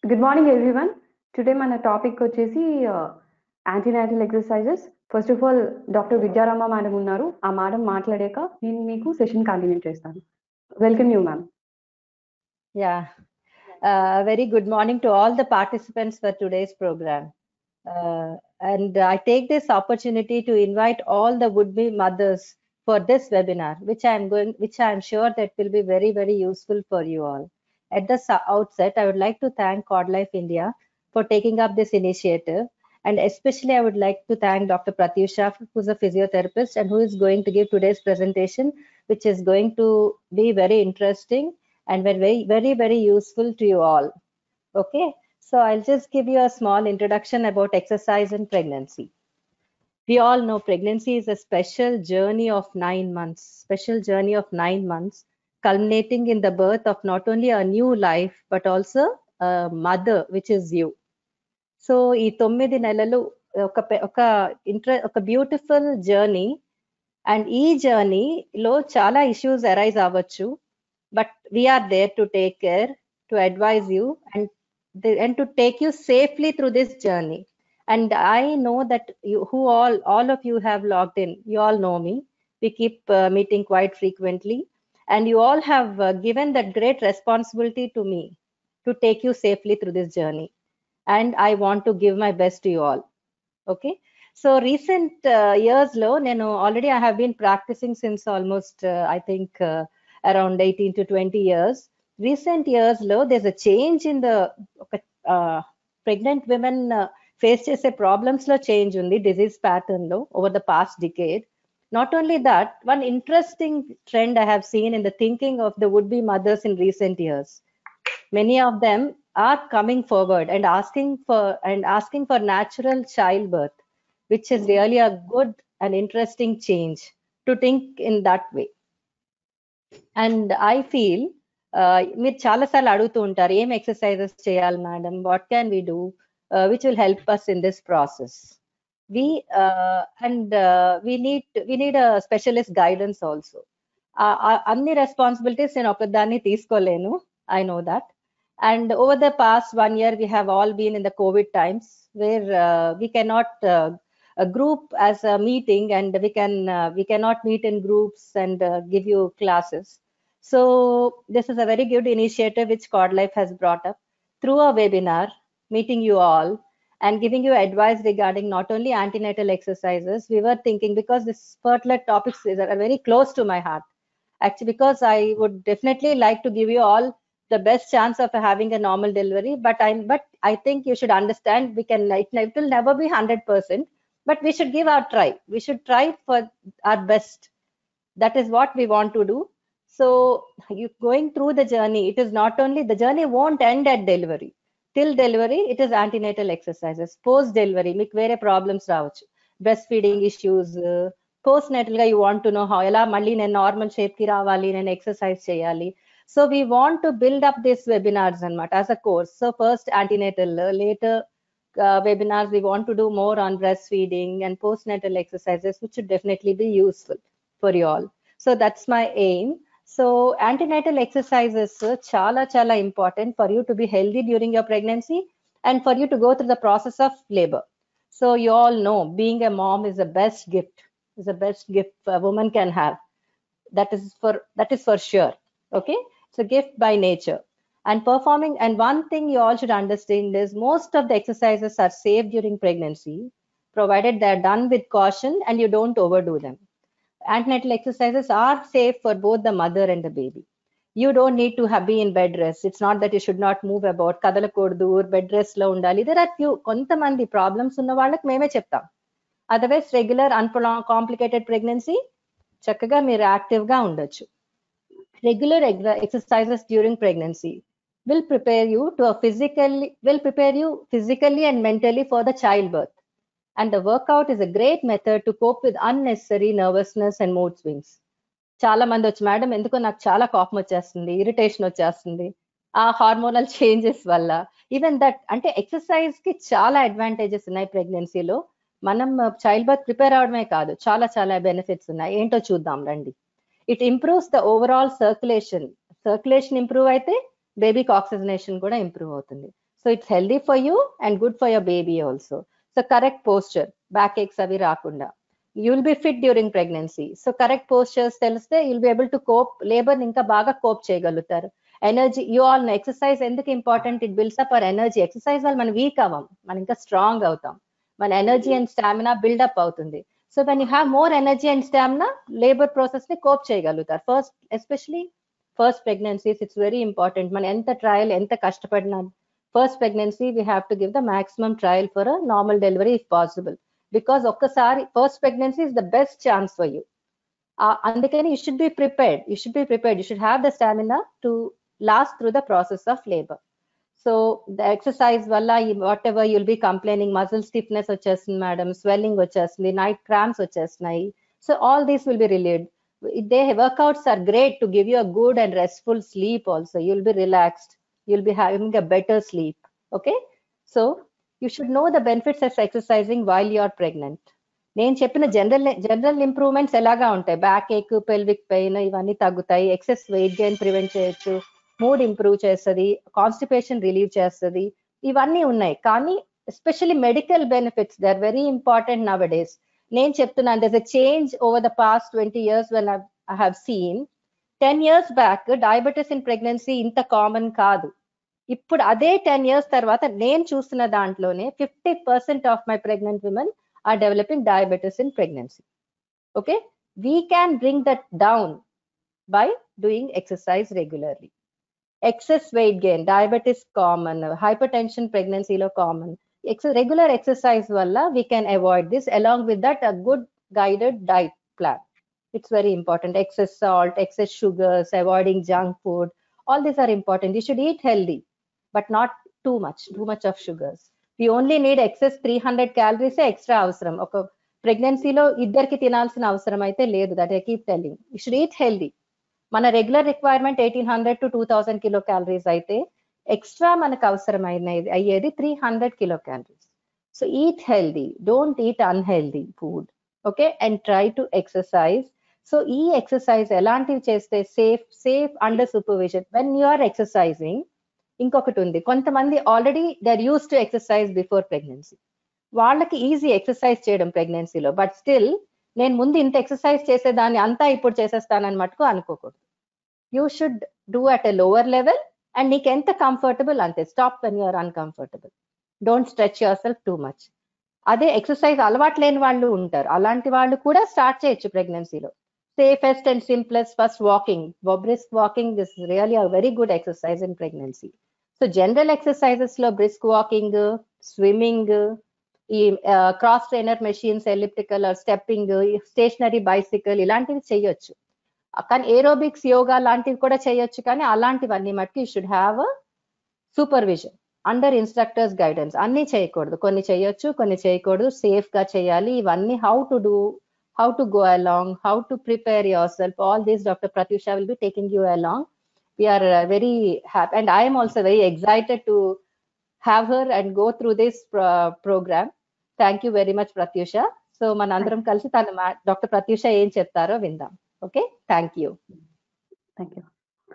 Good morning everyone today మన topic వచ్చేసి antenatal exercises first of all doctor Vidyarama madam ఉన్నారు ఆ మేడం మాట్లాడాక నేను మీకు సెషన్ కంటిన్యూ చేస్తాను welcome you ma'am Yeah. Uh, very good morning to all the participants for today's program. Uh, and I take this opportunity to invite all the would-be mothers for this webinar, which I am going, which I am sure that will be very, very useful for you all. At the s- outset, I would like to thank CordLife India for taking up this initiative. And especially, I would like to thank Dr. Pratyusha, who's a physiotherapist and who is going to give today's presentation, which is going to be very interesting and very, very, very useful to you all. Okay, so I'll just give you a small introduction about exercise and pregnancy. We all know pregnancy is a special journey of nine months, special journey of nine months, culminating in the birth of not only a new life, but also a mother, which is you. So ఈ తొమ్మిది నెలలు ఒక పె- ఒక ఇంట్ర ఒక beautiful journey and ఈ జర్నీలో చాలా ఇష్యూస్ అరైజ్ అవ్వచ్చు but we are there to take care to advise you and and to take you safely through this journey and I know that you who all all of you have logged in you all know me we keep uh, meeting quite frequently and you all have uh, given that great responsibility to me to take you safely through this journey and i want to give my best to you all okay so recent uh, years lo nenu already i have been practicing since almost uh, i think uh, around 18 to 20 years recent years lo there's a change in the okay, uh, pregnant women uh, face చేసే problems లో change ఉంది disease pattern లో over the past decade not only that one interesting trend i have seen in the thinking of the would be mothers in recent years many of them are coming forward and asking for and asking for natural childbirth which is really a good and interesting change to think in that way and I feel మీరు చాలా సార్లు అడుగుతూ ఉంటారు ఏం exercises చేయాలి madam what can we do which will help us in this process we and we need we need a specialist guidance also అన్ని responsibilities నేను ఒకదాన్ని తీసుకోలేను I know that and over the past one year we have all been in the COVID times where we cannot a group as a meeting and we can uh, we cannot meet in groups and uh, give you classes so this is a very good initiative which cordlife has brought up through a webinar meeting you all and giving you advice regarding not only antenatal exercises we were thinking because this particular topics is, are very close to my heart actually because i would definitely like to give you all the best chance of having a normal delivery but i'm but i think you should understand we can it, it will never be 100% but we should give our try we should try for our best that is what we want to do so you going through the journey it is not only the journey won't end at delivery till delivery it is antenatal exercises post delivery మీకు వేరే problems రావచ్చు breastfeeding issues postnatal గా you want to know how ఎలా మళ్ళీ నేను normal shape కి రావాలి నేను ఎక్సర్సైజ్ చేయాలి so we want to build up this webinars అనమాట as a course so first antenatal later uh, webinars we want to do more on breastfeeding and postnatal exercises which should definitely be useful for you all so that's my aim so antenatal exercises uh, chala chala important for you to be healthy during your pregnancy and for you to go through the process of labor so you all know being a mom is the best gift is the best gift a woman can have that is for that is for sure okay it's a gift by nature and performing and one thing you all should understand is most of the exercises are safe during pregnancy provided they're done with caution and you don't overdo them antenatal exercises are safe for both the mother and the baby you don't need to have, be in bed rest it's not that you should not move about కదలకూడదు bed rest లో ఉండాలి there are few కొంతమంది problems ఉన్న వాళ్ళకి మేమే చెప్తాం otherwise regular అన్ప్రొలా complicated pregnancy చక్కగా మీరు యాక్టివ్ గా ఉండొచ్చు regular ex- exercises during pregnancy will prepare you to a physically will prepare you physically and mentally for the childbirth and the workout is a great method to cope with unnecessary nervousness and mood swings చాలా మంది వచ్చి madam ఎందుకో నాకు చాలా కోపం వచ్చేస్తుంది irritation వచ్చేస్తుంది ఆ హార్మోనల్ చేంజెస్ వల్ల ఈవెన్ దట్ అంటే ఎక్సర్సైజ్ కి చాలా అడ్వాంటేజెస్ ఉన్నాయి ప్రెగ్నెన్సీలో మనం చైల్డ్ బర్త్ ప్రిపేర్ అవడమే కాదు చాలా చాలా బెనిఫిట్స్ ఉన్నాయి ఏంటో చూద్దాం రండి it improves the overall circulation circulation improve అయితే బేబీకి ఆక్సిజనేషన్ కూడా ఇంప్రూవ్ అవుతుంది so it's healthy for you and good for your baby also so correct posture back ఎక్స్ అవి రాకుండా you will be fit during pregnancy so correct postures తెలిస్తే you'll be able to cope labour ఇంకా బాగా cope చేయగలుగుతారు energy you all exercise ఎందుకు important it builds up our energy exercise వల్ల మనం వీక్ అవ్వం మనం ఇంకా స్ట్రాంగ్ అవుతాం మన ఎనర్జీ అండ్ స్టామినా బిల్డప్ అవుతుంది so when you have more energy and stamina labour process ని కోప్ చేయగలుగుతారు first especially first pregnancies it's very important మనం ఎంత ట్రయల్ ఎంత కష్టపడినా first pregnancy we have to give the maximum trial for a normal delivery if possible because ఒక్కసారి first pregnancy is the best chance for you అందుకని you should be prepared you should be prepared you should have the stamina to last through the process of labour so the exercise వల్ల whatever you'll be complaining muscle stiffness వచ్చేస్తుంది madam swelling వచ్చేస్తుంది night cramps వచ్చేస్తున్నాయి so all these will be relieved the workouts are great to give you a good and restful sleep also you'll be relaxed you'll be having a better sleep okay so you should know the benefits of exercising while you are pregnant నేను చెప్పిన general general improvements ఎలాగా ఉంటాయి back ఏక్ pelvic pain ఇవన్నీ తగ్గుతాయి excess weight gain prevent చేయొచ్చు mood improve చేస్తుంది constipation relieve చేస్తుంది ఇవన్నీ ఉన్నాయి కానీ especially medical benefits they are very important nowadays నేను చెప్తున్నాను there a change over the past twenty years when I have seen ten years back diabetes in pregnancy ఇంత common కాదు ఇప్పుడు అదే టెన్ ఇయర్స్ తర్వాత నేను చూస్తున్న దాంట్లోనే fifty percent of my pregnant women are developing diabetes in pregnancy okay we can bring that down by doing exercise regularly excess weight gain diabetes common hypertension ప్రెగ్నెన్సీలో కామన్ రెగ్యులర్ ఎక్సర్సైజ్ వల్ల we can avoid this along with that a good guided diet plan it's very important excess salt excess sugars avoiding junk food all these are important you should eat healthy but not too much too much of sugars we only need excess three hundred క్యాలరీసే extra అవసరం ఒక ప్రెగ్నెన్సీలో ఇద్దరికి తినాల్సిన అవసరం అయితే లేదు that I keep telling you should eat healthy మన regular requirement eighteen hundred to two thousand kilo calories అయితే ఎక్స్ట్రా మనకు అవసరమైన అయ్యేది three hundred kilo calories so eat healthy don't eat unhealthy food okay and try to exercise సో ఈ exercise ఎలాంటివి చేస్తే safe safe under supervision when you are exercising ఇంకొకటి ఉంది కొంతమంది already they are used to exercise before pregnancy వాళ్ళకి easy exercise చేయడం ప్రెగ్నెన్సీలో బట్ స్టిల్ నేను ముందు ఇంత ఎక్సర్సైజ్ చేసేదాన్ని అంతా ఇప్పుడు చేసేస్తానని మటుకు అనుకోకూడదు you should do at a lower level and నీకు ఎంత కంఫర్టబుల్ అంతే stop when you're uncomfortable don't stretch yourself too much అదే ఎక్సర్సైజ్ అలవాటు లేని వాళ్ళు ఉంటారు అలాంటి వాళ్ళు కూడా స్టార్ట్ చేయొచ్చు ప్రెగ్నెన్సీలో safest and simplest first walking brisk walking this really a very good exercise in pregnancy so general exercises లో బ్రిస్క్ వాకింగ్ స్విమ్మింగ్ ఈ cross trainer machines elliptical stepping stationary bicycle ఇలాంటివి చేయొచ్చు కానీ ఏరోబిక్స్ యోగా లాంటివి కూడా చేయొచ్చు కానీ అలాంటివన్నీ మటుకు you should have supervision under instructors guidance అన్ని చేయకూడదు కొన్ని చేయొచ్చు కొన్ని చేయకూడదు సేఫ్ గా చేయాలి ఇవన్నీ how to do how to go along how to prepare yourself all these doctor Pratyusha will be taking you along we're very happy and I'm also very excited to have her and go through this programme thank you very much Pratyusha so మన అందరం కలిసి తను doctor Pratyusha ఏం చెప్తారో విందాం okay thank you Thank you.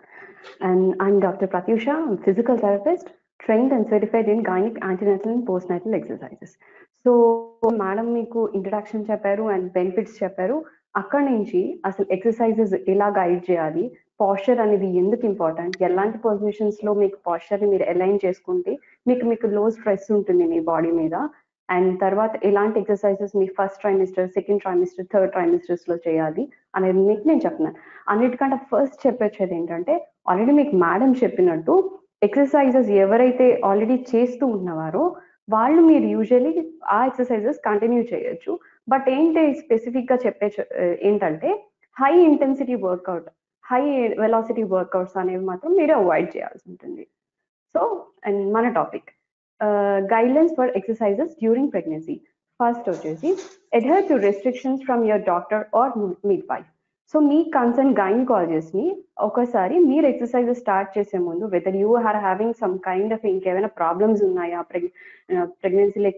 And I'm Dr. Pratyusha, I'm physical therapist, trained and certified in gynec, antenatal and postnatal exercises. So madam మీకు introduction చెప్పారు and benefits చెప్పారు అక్కడ నుంచి అసలు ఎక్సర్సైజెస్ ఎలా గైడ్ చేయాలి పాస్చర్ అనేది ఎందుకు ఇంపార్టెంట్ ఎలాంటి పొజిషన్స్ లో మీకు posture ని మీరు అలైన్ చేసుకుంటే మీకు మీకు లో స్ట్రెస్ ఉంటుంది మీ బాడీ మీద అండ్ తర్వాత ఎలాంటి ఎక్సర్సైజెస్ మీ first trimester second trimester third trimesters లో చేయాలి అనేది మీకు నేను చెప్తున్నాను అన్నిటికంటే ఫస్ట్ చెప్పొచ్చేది ఏంటంటే ఆల్రెడీ మీకు మేడం చెప్పినట్టు ఎక్సర్సైజెస్ ఎవరైతే ఆల్రెడీ చేస్తూ ఉన్నవారో వాళ్ళు మీరు యూజువలీ ఆ ఎక్సర్సైజెస్ కంటిన్యూ చేయొచ్చు బట్ ఏంటి స్పెసిఫిక్ గా చెప్పే ఏంటంటే high intensity workout high velocity workouts అనేవి మాత్రం మీరు అవాయిడ్ చేయాల్సి ఉంటుంది సో అండ్ మన topic guidelines for exercises during pregnancy first వచ్చేసి adhere to restrictions from your doctor or midwife so మీ కన్సర్న్ గైనకాలజిస్ట్ ని ఒకసారి మీరు ఎక్సర్సైజెస్ స్టార్ట్ చేసే ముందు whether you are having some kind of ఇంకేమైనా ప్రాబ్లమ్స్ ఉన్నాయా ప్రెగ్నెన్సీ లైక్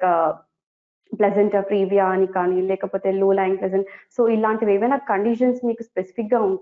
ప్లెజెంట్ ప్రీవియా అని కానీ లేకపోతే లో లైన్ ప్లెజెంట్ సో ఇలాంటివి ఏమైనా కండిషన్స్ మీకు స్పెసిఫిక్ గా ఉంటే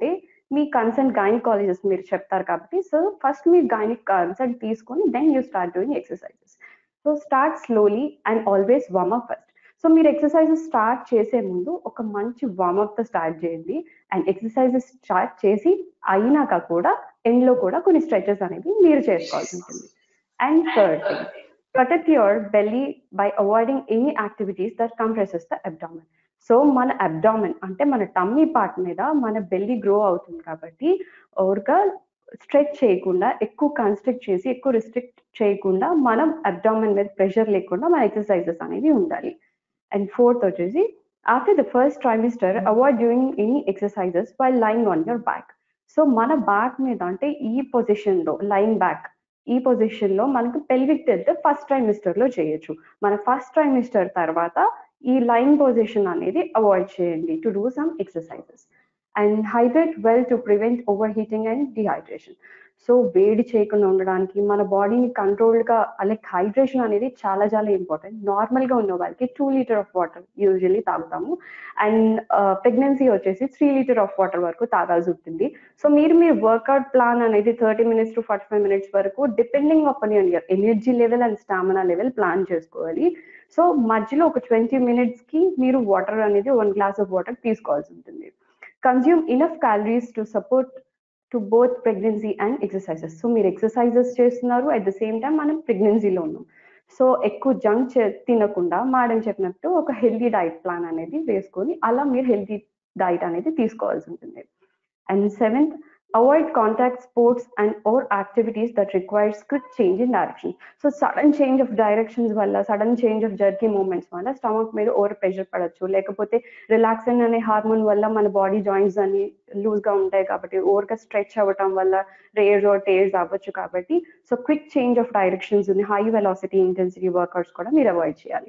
మీ కన్సర్న్ గైనకాలజిస్ట్ మీరు చెప్తారు కాబట్టి సో ఫస్ట్ మీరు గైనిక్ కన్సల్ట్ తీసుకొని then you start doing exercises so start slowly and always warm up first so మీరు ఎక్సర్సైజెస్ స్టార్ట్ చేసే ముందు ఒక మంచి వార్మప్ తో స్టార్ట్ చేయండి అండ్ ఎక్సర్సైజెస్ స్టార్ట్ చేసి అయినాక కూడా ఎండ్ లో కూడా కొన్ని స్ట్రెచెస్ అనేవి మీరు చేసుకోవాల్సి ఉంటుంది and third thing protect your belly by avoiding any activities that compresses the abdomen so మన అబ్డామన్ అంటే మన టమ్మీ పార్ట్ మీద మన బెల్లీ గ్రో అవుతుంది కాబట్టి ఓవర్గా స్ట్రెచ్ చేయకుండా ఎక్కువ కన్స్ట్రిక్ట్ చేసి ఎక్కువ రిస్ట్రిక్ట్ చేయకుండా మనం అబ్డామన్ మీద ప్రెషర్ లేకుండా మన ఎక్సర్సైజెస్ అనేవి ఉండాలి అండ్ ఫోర్త్ వచ్చేసి after the first trimester avoid doing any exercises while lying on your back so మన బ్యాక్ మీద అంటే ఈ పొజిషన్ లో లైన్ బ్యాక్ ఈ పొజిషన్ లో మనకు పెల్విక్ టెస్ట్ ఫస్ట్ ట్రైమిస్టర్ లో చేయొచ్చు మన ఫస్ట్ ట్రైమిస్టర్ తర్వాత ఈ లైన్ పొజిషన్ అనేది అవాయిడ్ చేయండి to do some exercises and hydrate well to prevent overheating and dehydration so వేడి చేయకుండా ఉండడానికి మన బాడీని కంట్రోల్డ్ గా లైక్ హైడ్రేషన్ అనేది చాలా చాలా ఇంపార్టెంట్ నార్మల్ గా ఉన్న వాళ్ళకి two litre of water usually తాగుతాము అండ్ ప్రెగ్నెన్సీ వచ్చేసి త్రీ లీటర్ ఆఫ్ వాటర్ వరకు తాగాల్సి ఉంటుంది సో మీరు మీ వర్కౌట్ ప్లాన్ అనేది thirty minutes to forty five minutes వరకు depending upon your energy level and stamina level plan చేసుకోవాలి సో మధ్యలో ఒక ట్వంటీ మినిట్స్ కి మీరు వాటర్ అనేది వన్ గ్లాస్ ఆఫ్ వాటర్ తీసుకోవాల్సి ఉంటుంది consume enough calories to support to both pregnancy and exercises so మీరు ఎక్సర్సైజెస్ చేస్తున్నారు అట్ ద సేమ్ టైం మనం ప్రెగ్నెన్సీలో ఉన్నాం సో ఎక్కువ జంక్ తినకుండా మేడం చెప్పినట్టు ఒక హెల్దీ డైట్ ప్లాన్ అనేది వేసుకొని అలా మీరు హెల్దీ డైట్ అనేది తీసుకోవాల్సి ఉంటుంది and seventh avoid contact sports and or activities that requires quick change in direction so sudden change of directions వల్ల sudden change of jerky movements వల్ల స్టమక్ మీద ఓవర్ ప్రెషర్ పడచ్చు లేకపోతే రిలాక్సిన్ అనే హార్మోన్ వల్ల మన బాడీ జాయింట్స్ అన్ని loose గా ఉంటాయి కాబట్టి ఓవర్ గా స్ట్రెచ్ అవ్వటం వల్ల రేర్స్ ఆర్ టేర్స్ అవ్వచ్చు కాబట్టి so quick change of directions ఉంది హై వెలాసిటీ ఇంటెన్సిటీ వర్కౌట్స్ కూడా మీరు అవాయిడ్ చేయాలి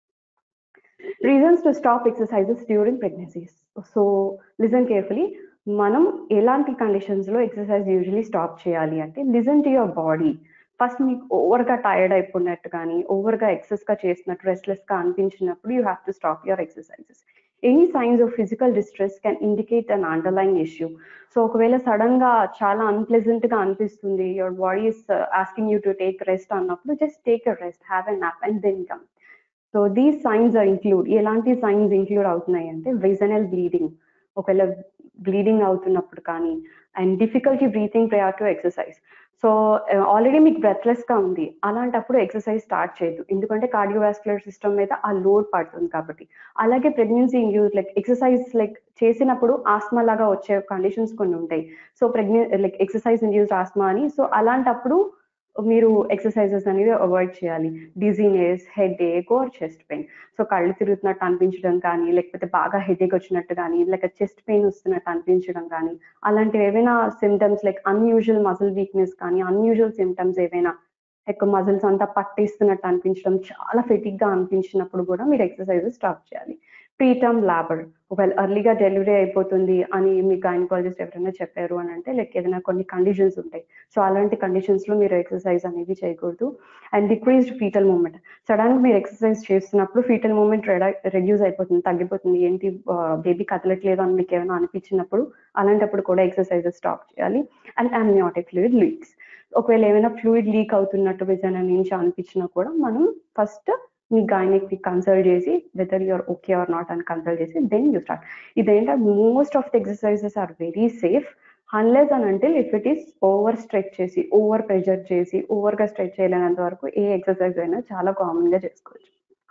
reasons to stop exercises during pregnancies so listen carefully మనం ఎలాంటి కండిషన్స్ లో ఎక్సర్సైజ్ యూజువలీ స్టాప్ చేయాలి అంటే listen to your body first మీకు ఓవర్ గా టైర్డ్ అయిపోయినట్టు కానీ ఓవర్ గా ఎక్సెస్ గా చేసినట్టు రెస్ట్లెస్ గా అనిపించినప్పుడు you have to stop your exercises any signs of physical distress can indicate an underlying issue so ఒకవేళ సడన్ గా చాలా అన్ప్లెజెంట్ గా అనిపిస్తుంది your body is asking you to take rest అన్నప్పుడు just take a rest have a nap and then come so these signs are include ఎలాంటి signs include అవుతున్నాయి అంటే vaginal bleeding ఒకవేళ బ్లీడింగ్ అవుతున్నప్పుడు కానీ and difficulty breathing prior to exercise so already మీకు breathless గా ఉంది అలాంటప్పుడు ఎక్సర్సైజ్ స్టార్ట్ చేయదు ఎందుకంటే కార్డియోవాస్కులర్ సిస్టమ్ మీద ఆ లోడ్ పడుతుంది కాబట్టి అలాగే pregnancy induce like exercise like చేసినప్పుడు ఆస్మా లాగా వచ్చే కండిషన్స్ కొన్ని ఉంటాయి సో ప్రెగ్నె లైక్ ఎక్సర్సైజ్ ఇండ్యూస్డ్ ఆస్మా అని సో అలాంటప్పుడు మీరు ఎక్సర్సైజెస్ అనేవి అవాయిడ్ చేయాలి dizziness headache or chest pain so కళ్ళు తిరుగుతున్నట్టు అనిపించడం కానీ లేకపోతే బాగా హెడేక్ వచ్చినట్టు కానీ లేక చెస్ట్ పెయిన్ వస్తున్నట్టు అనిపించడం కానీ అలాంటివి ఏవైనా symptoms like unusual muscle weakness కానీ అన్యూజువల్ సిమ్టమ్స్ ఏవైనా ఎక్కువ మజిల్స్ అంతా పట్టేస్తున్నట్టు అనిపించడం చాలా ఫెటిక్ గా అనిపించినప్పుడు కూడా మీరు ఎక్సర్సైజెస్ స్టాప్ చేయాలి ప్రీటర్మ్ లాబర్ ఒకవేళ ఎర్లీగా డెలివరీ అయిపోతుంది అని మీ గైనకాలజిస్ట్ ఎవరైనా చెప్పారు అని అంటే లైక్ ఏదైనా కొన్ని కండిషన్స్ ఉంటాయి సో అలాంటి కండిషన్స్ లో మీరు ఎక్సర్సైజ్ అనేది చేయకూడదు and decreased foetal movement sudden గా మీరు ఎక్సర్సైజ్ చేస్తున్నప్పుడు ఫీటల్ మూమెంట్ రెడ్యూస్ అయిపోతుంది తగ్గిపోతుంది ఏంటి బేబీ కదలట్లేదు అని మీకు ఏమైనా అనిపించినప్పుడు అలాంటప్పుడు కూడా ఎక్సర్సైజెస్ స్టాప్ చేయాలి అండ్ అమ్నియాటిక్ ఫ్లూయిడ్ లీక్స్ ఒకవేళ ఏమైనా ఫ్లూయిడ్ లీక్ అవుతున్నట్టు విజన్ నుంచి అనిపించినా కూడా మనం ఫస్ట్ మీ గైనిక్ ని కన్సల్ట్ చేసి whether you're okay or not అని కన్సల్ట్ చేసి దెన్ యూ స్టార్ట్ ఇదేంటే most of the exercises are very safe unless అని అంటే if it is over stretch చేసి ఓవర్ ప్రెషర్ చేసి ఓవర్ గా స్ట్రెచ్ చేయలేనంత వరకు ఏ ఎక్సర్సైజ్ అయినా చాలా కామన్ గా చేసుకోవచ్చు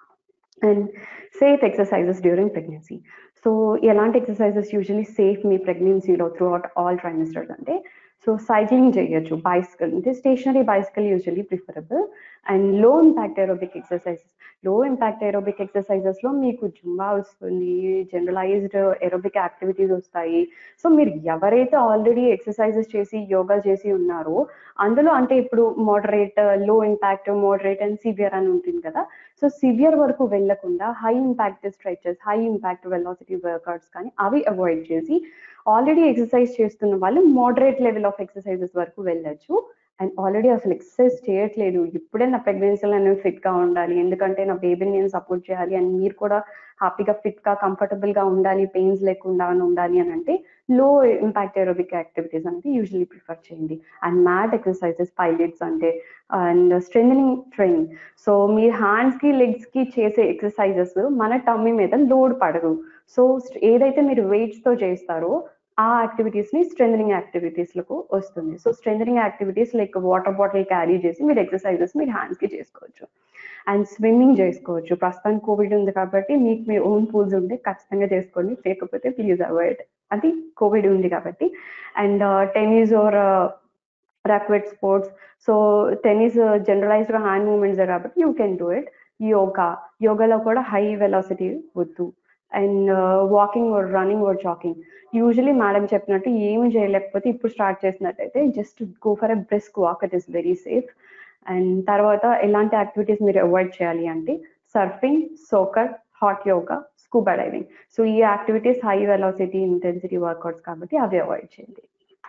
and safe exercises during pregnancy so ఎలాంటి ఎక్సర్సైజెస్ యూజువలీ సేఫ్ మీ ప్రెగ్నెన్సీలో త్రూ అవుట్ ఆల్ ట్రైమిస్టర్స్ అంటే సో సైక్లింగ్ చేయొచ్చు బైసికల్ అంటే stationary bicycle usually preferable and low impact aerobic exercises low impact aerobic exercises లో మీకు జుంబా వస్తుంది జనరలైజ్డ్ ఏరోబిక్ యాక్టివిటీస్ వస్తాయి సో మీరు ఎవరైతే ఆల్రెడీ ఎక్సర్సైజెస్ చేసి యోగా చేసి ఉన్నారో అందులో అంటే ఇప్పుడు మోడరేట్ లో ఇంపాక్ట్ మోడరేట్ అండ్ సివియర్ అని ఉంటుంది కదా సో సివియర్ వరకు వెళ్లకుండా high impact stretches high impact velocity workouts కానీ అవి అవాయిడ్ చేసి ఆల్రెడీ ఎక్సర్సైజ్ చేస్తున్న వాళ్ళు మోడరేట్ లెవెల్ ఆఫ్ ఎక్సర్సైజెస్ వరకు వెళ్ళొచ్చు అండ్ ఆల్రెడీ అసలు ఎక్సర్సైజ్ చేయట్లేదు ఇప్పుడే నా ప్రెగ్నెన్సీలో నేను ఫిట్ గా ఉండాలి ఎందుకంటే నా బేబీని నేను సపోర్ట్ చేయాలి అండ్ మీరు కూడా హ్యాపీగా ఫిట్ గా కంఫర్టబుల్ గా ఉండాలి పెయిన్స్ లేకుండా ఉండాలి అని అంటే లో ఇంపాక్ట్ ఏరోబిక్ యాక్టివిటీస్ అనేది యూజువలీ ప్రిఫర్ చేయండి అండ్ మ్యాట్ ఎక్సర్సైజెస్ పైలట్స్ అంటే అండ్ స్ట్రెంగ్ ట్రైనింగ్ సో మీ హ్యాండ్స్ కి లెగ్స్ కి చేసే ఎక్సర్సైజెస్ మన టమ్మీ మీద లోడ్ పడదు సో ఏదైతే మీరు వెయిట్స్ తో చేస్తారో ఆ యాక్టివిటీస్ ని స్ట్రెంగ్ యాక్టివిటీస్ లకు వస్తుంది so strength activities like water bottle carry చేసి మీరు ఎక్సర్సైజెస్ మీరు హ్యాండ్స్ కి చేసుకోవచ్చు అండ్ స్విమ్మింగ్ చేసుకోవచ్చు ప్రస్తుతానికి కోవిడ్ ఉంది కాబట్టి మీకు మీ ఓన్ పూల్స్ ఉంటే ఖచ్చితంగా చేసుకోండి లేకపోతే ప్లీజ్ అవాయిడ్ అది కోవిడ్ ఉంది కాబట్టి and tennis or racquet sports so tennis generalized గా హ్యాండ్ మూమెంట్స్ కాబట్టి you can do it yoga యోగాలో కూడా హై వెలాసిటీ వద్దు and walking or running or jogging usually madam చెప్పినట్టు ఏమి చేయలేకపోతే ఇప్పుడు స్టార్ట్ చేసినట్టయితే just go for a brisk walk it is very safe and తర్వాత ఎలాంటి యాక్టివిటీస్ మీరు అవాయిడ్ చేయాలి అంటే surfing soccer hot yoga scuba diving so ఈ activities high velocity intensity workouts కాబట్టి అవి అవాయిడ్ చేయండి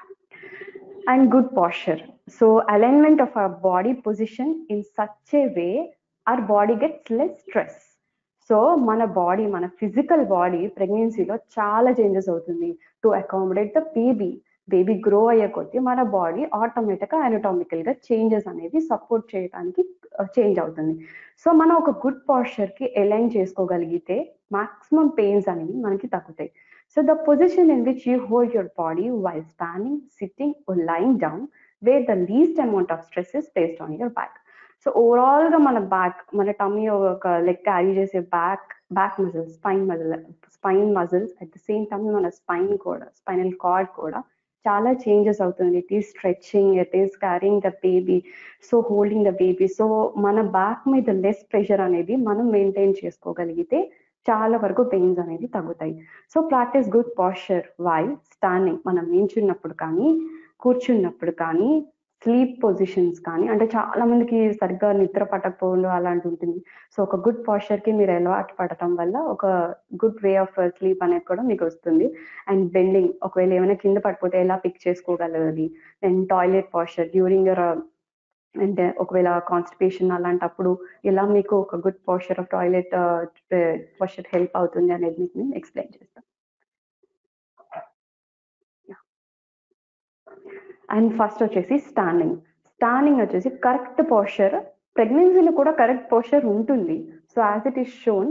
and good posture so alignment of our body position in such a way our body gets less stress so మన body మన physical body ప్రెగ్నెన్సీలో చాలా changes అవుతుంది to accommodate the baby baby grow అయ్యే కొద్దీ మన బాడీ ఆటోమేటిక్గా అనటామికల్ గా చేంజెస్ అనేవి సపోర్ట్ చేయడానికి చేంజ్ అవుతుంది సో మనం ఒక గుడ్ పాస్చర్ కి అలైన్ చేసుకోగలిగితే మాక్సిమం పెయిన్స్ అనేవి మనకి తగ్గుతాయి so the position in which you hold your body while standing sitting lying down where the least amount of stress is based on your back so overall గా మన back మన tummy ఒక leg carry చేసే back back muscles spine muscle spine muscles at the same time మన spine కూడా spinal cord కూడా చాలా changes అవుతుంది it is stretching it is carrying the baby so holding the baby so మన back మీద less pressure అనేది మనం maintain చేసుకోగలిగితే చాలా వరకు పెయిన్స్ అనేది తగ్గుతాయి so practice good posture while standing మనం నించున్నప్పుడు కానీ కూర్చున్నప్పుడు కానీ స్లీప్ పొజిషన్స్ కానీ అంటే చాలా మందికి సరిగ్గా నిద్ర పట్టకపోవడం అలాంటి ఉంటుంది సో ఒక గుడ్ పాస్చర్ కి మీరు అలవాటు పడటం వల్ల ఒక గుడ్ వే ఆఫ్ స్లీప్ అనేది కూడా మీకు వస్తుంది అండ్ బెండింగ్ ఒకవేళ ఏమైనా కింద పడిపోతే ఎలా పిక్ చేసుకోగలగాలి and toilet posture during your అంటే ఒకవేళ కాన్స్టిపేషన్ అలాంటప్పుడు ఎలా మీకు ఒక good posture of toilet posture help అవుతుంది అనేది మీకు నేను ఎక్స్ప్లెయిన్ చేస్తాను అండ్ ఫస్ట్ వచ్చేసి స్టాండింగ్ స్టాండింగ్ వచ్చేసి కరెక్ట్ పోస్చర్ ప్రెగ్నెన్సీలో కూడా కరెక్ట్ పోస్చర్ ఉంటుంది so as it is shown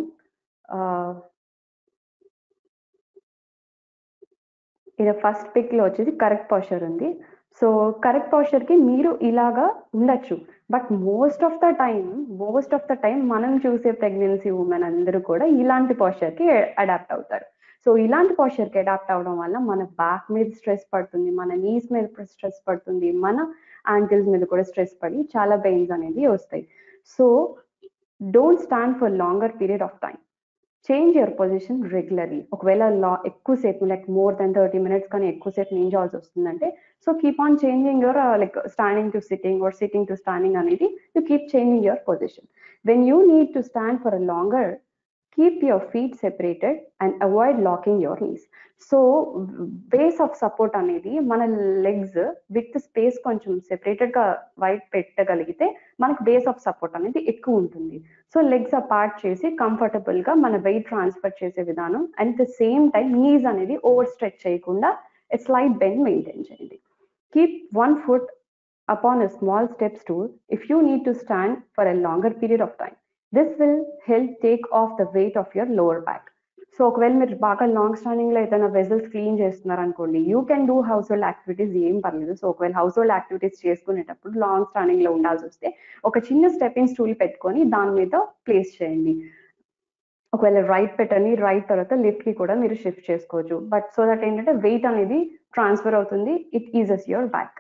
ఇది ఫస్ట్ పిక్ లో వచ్చేసి కరెక్ట్ పోస్చర్ ఉంది సో కరెక్ట్ పోస్చర్ కి మీరు ఇలాగా ఉండొచ్చు but most of the time most of the time మనం చూసే ప్రెగ్నెన్సీ ఉమెన్ అందరూ కూడా ఇలాంటి పోస్చర్ కి అడాప్ట్ అవుతారు సో ఇలాంటి పోస్చర్ కి అడాప్ట్ అవడం వల్ల మన బ్యాక్ మీద స్ట్రెస్ పడుతుంది మన నీస్ మీద స్ట్రెస్ పడుతుంది మన యాంకిల్స్ మీద కూడా స్ట్రెస్ పడి చాలా పెయిన్స్ అనేది వస్తాయి so don't stand for longer period of time change your position regularly ఒకవేళ లా ఎక్కువసేపు like more than thirty minutes కానీ ఎక్కువసేపు నించాల్సి వస్తుందంటే so keep on changing your like standing to sitting or sitting to standing అనేది you keep changing your position when you need to stand for a longer keep your feet separated and avoid locking your knees so base of support అనేది మన legs with space కొంచెం separated గా wide పెట్టగలిగితే మనకు base of support అనేది ఎక్కువ ఉంటుంది so legs apart చేసి కంఫర్టబుల్ గా మన వెయిట్ ట్రాన్స్ఫర్ చేసే విధానం and the same time knees అనేది ఓవర్ స్ట్రెచ్ చేయకుండా స్లైడ్ బెండ్ మెయింటైన్ చేయండి keep one foot upon a small steps to if you need to stand for a longer period of time this will help take off the weight of your lower back so ఒకవేళ మీరు బాగా long standing లో ఏదైనా vessels clean చేస్తున్నారు అనుకోండి you can do household activities ఏం పర్లేదు so ఒకవేళ హౌస్ హోల్డ్ యాక్టివిటీస్ చేసుకునేటప్పుడు లాంగ్ స్టాండింగ్ లో ఉండాల్సి వస్తే ఒక చిన్న స్టెప్పింగ్ స్టూల్ పెట్టుకొని దాని మీద ప్లేస్ చేయండి ఒకవేళ రైట్ పెట్టని రైట్ తర్వాత లిఫ్ట్ కి కూడా మీరు షిఫ్ట్ చేసుకోవచ్చు బట్ సో దట్ ఏంటంటే వెయిట్ అనేది ట్రాన్స్ఫర్ అవుతుంది it eases your back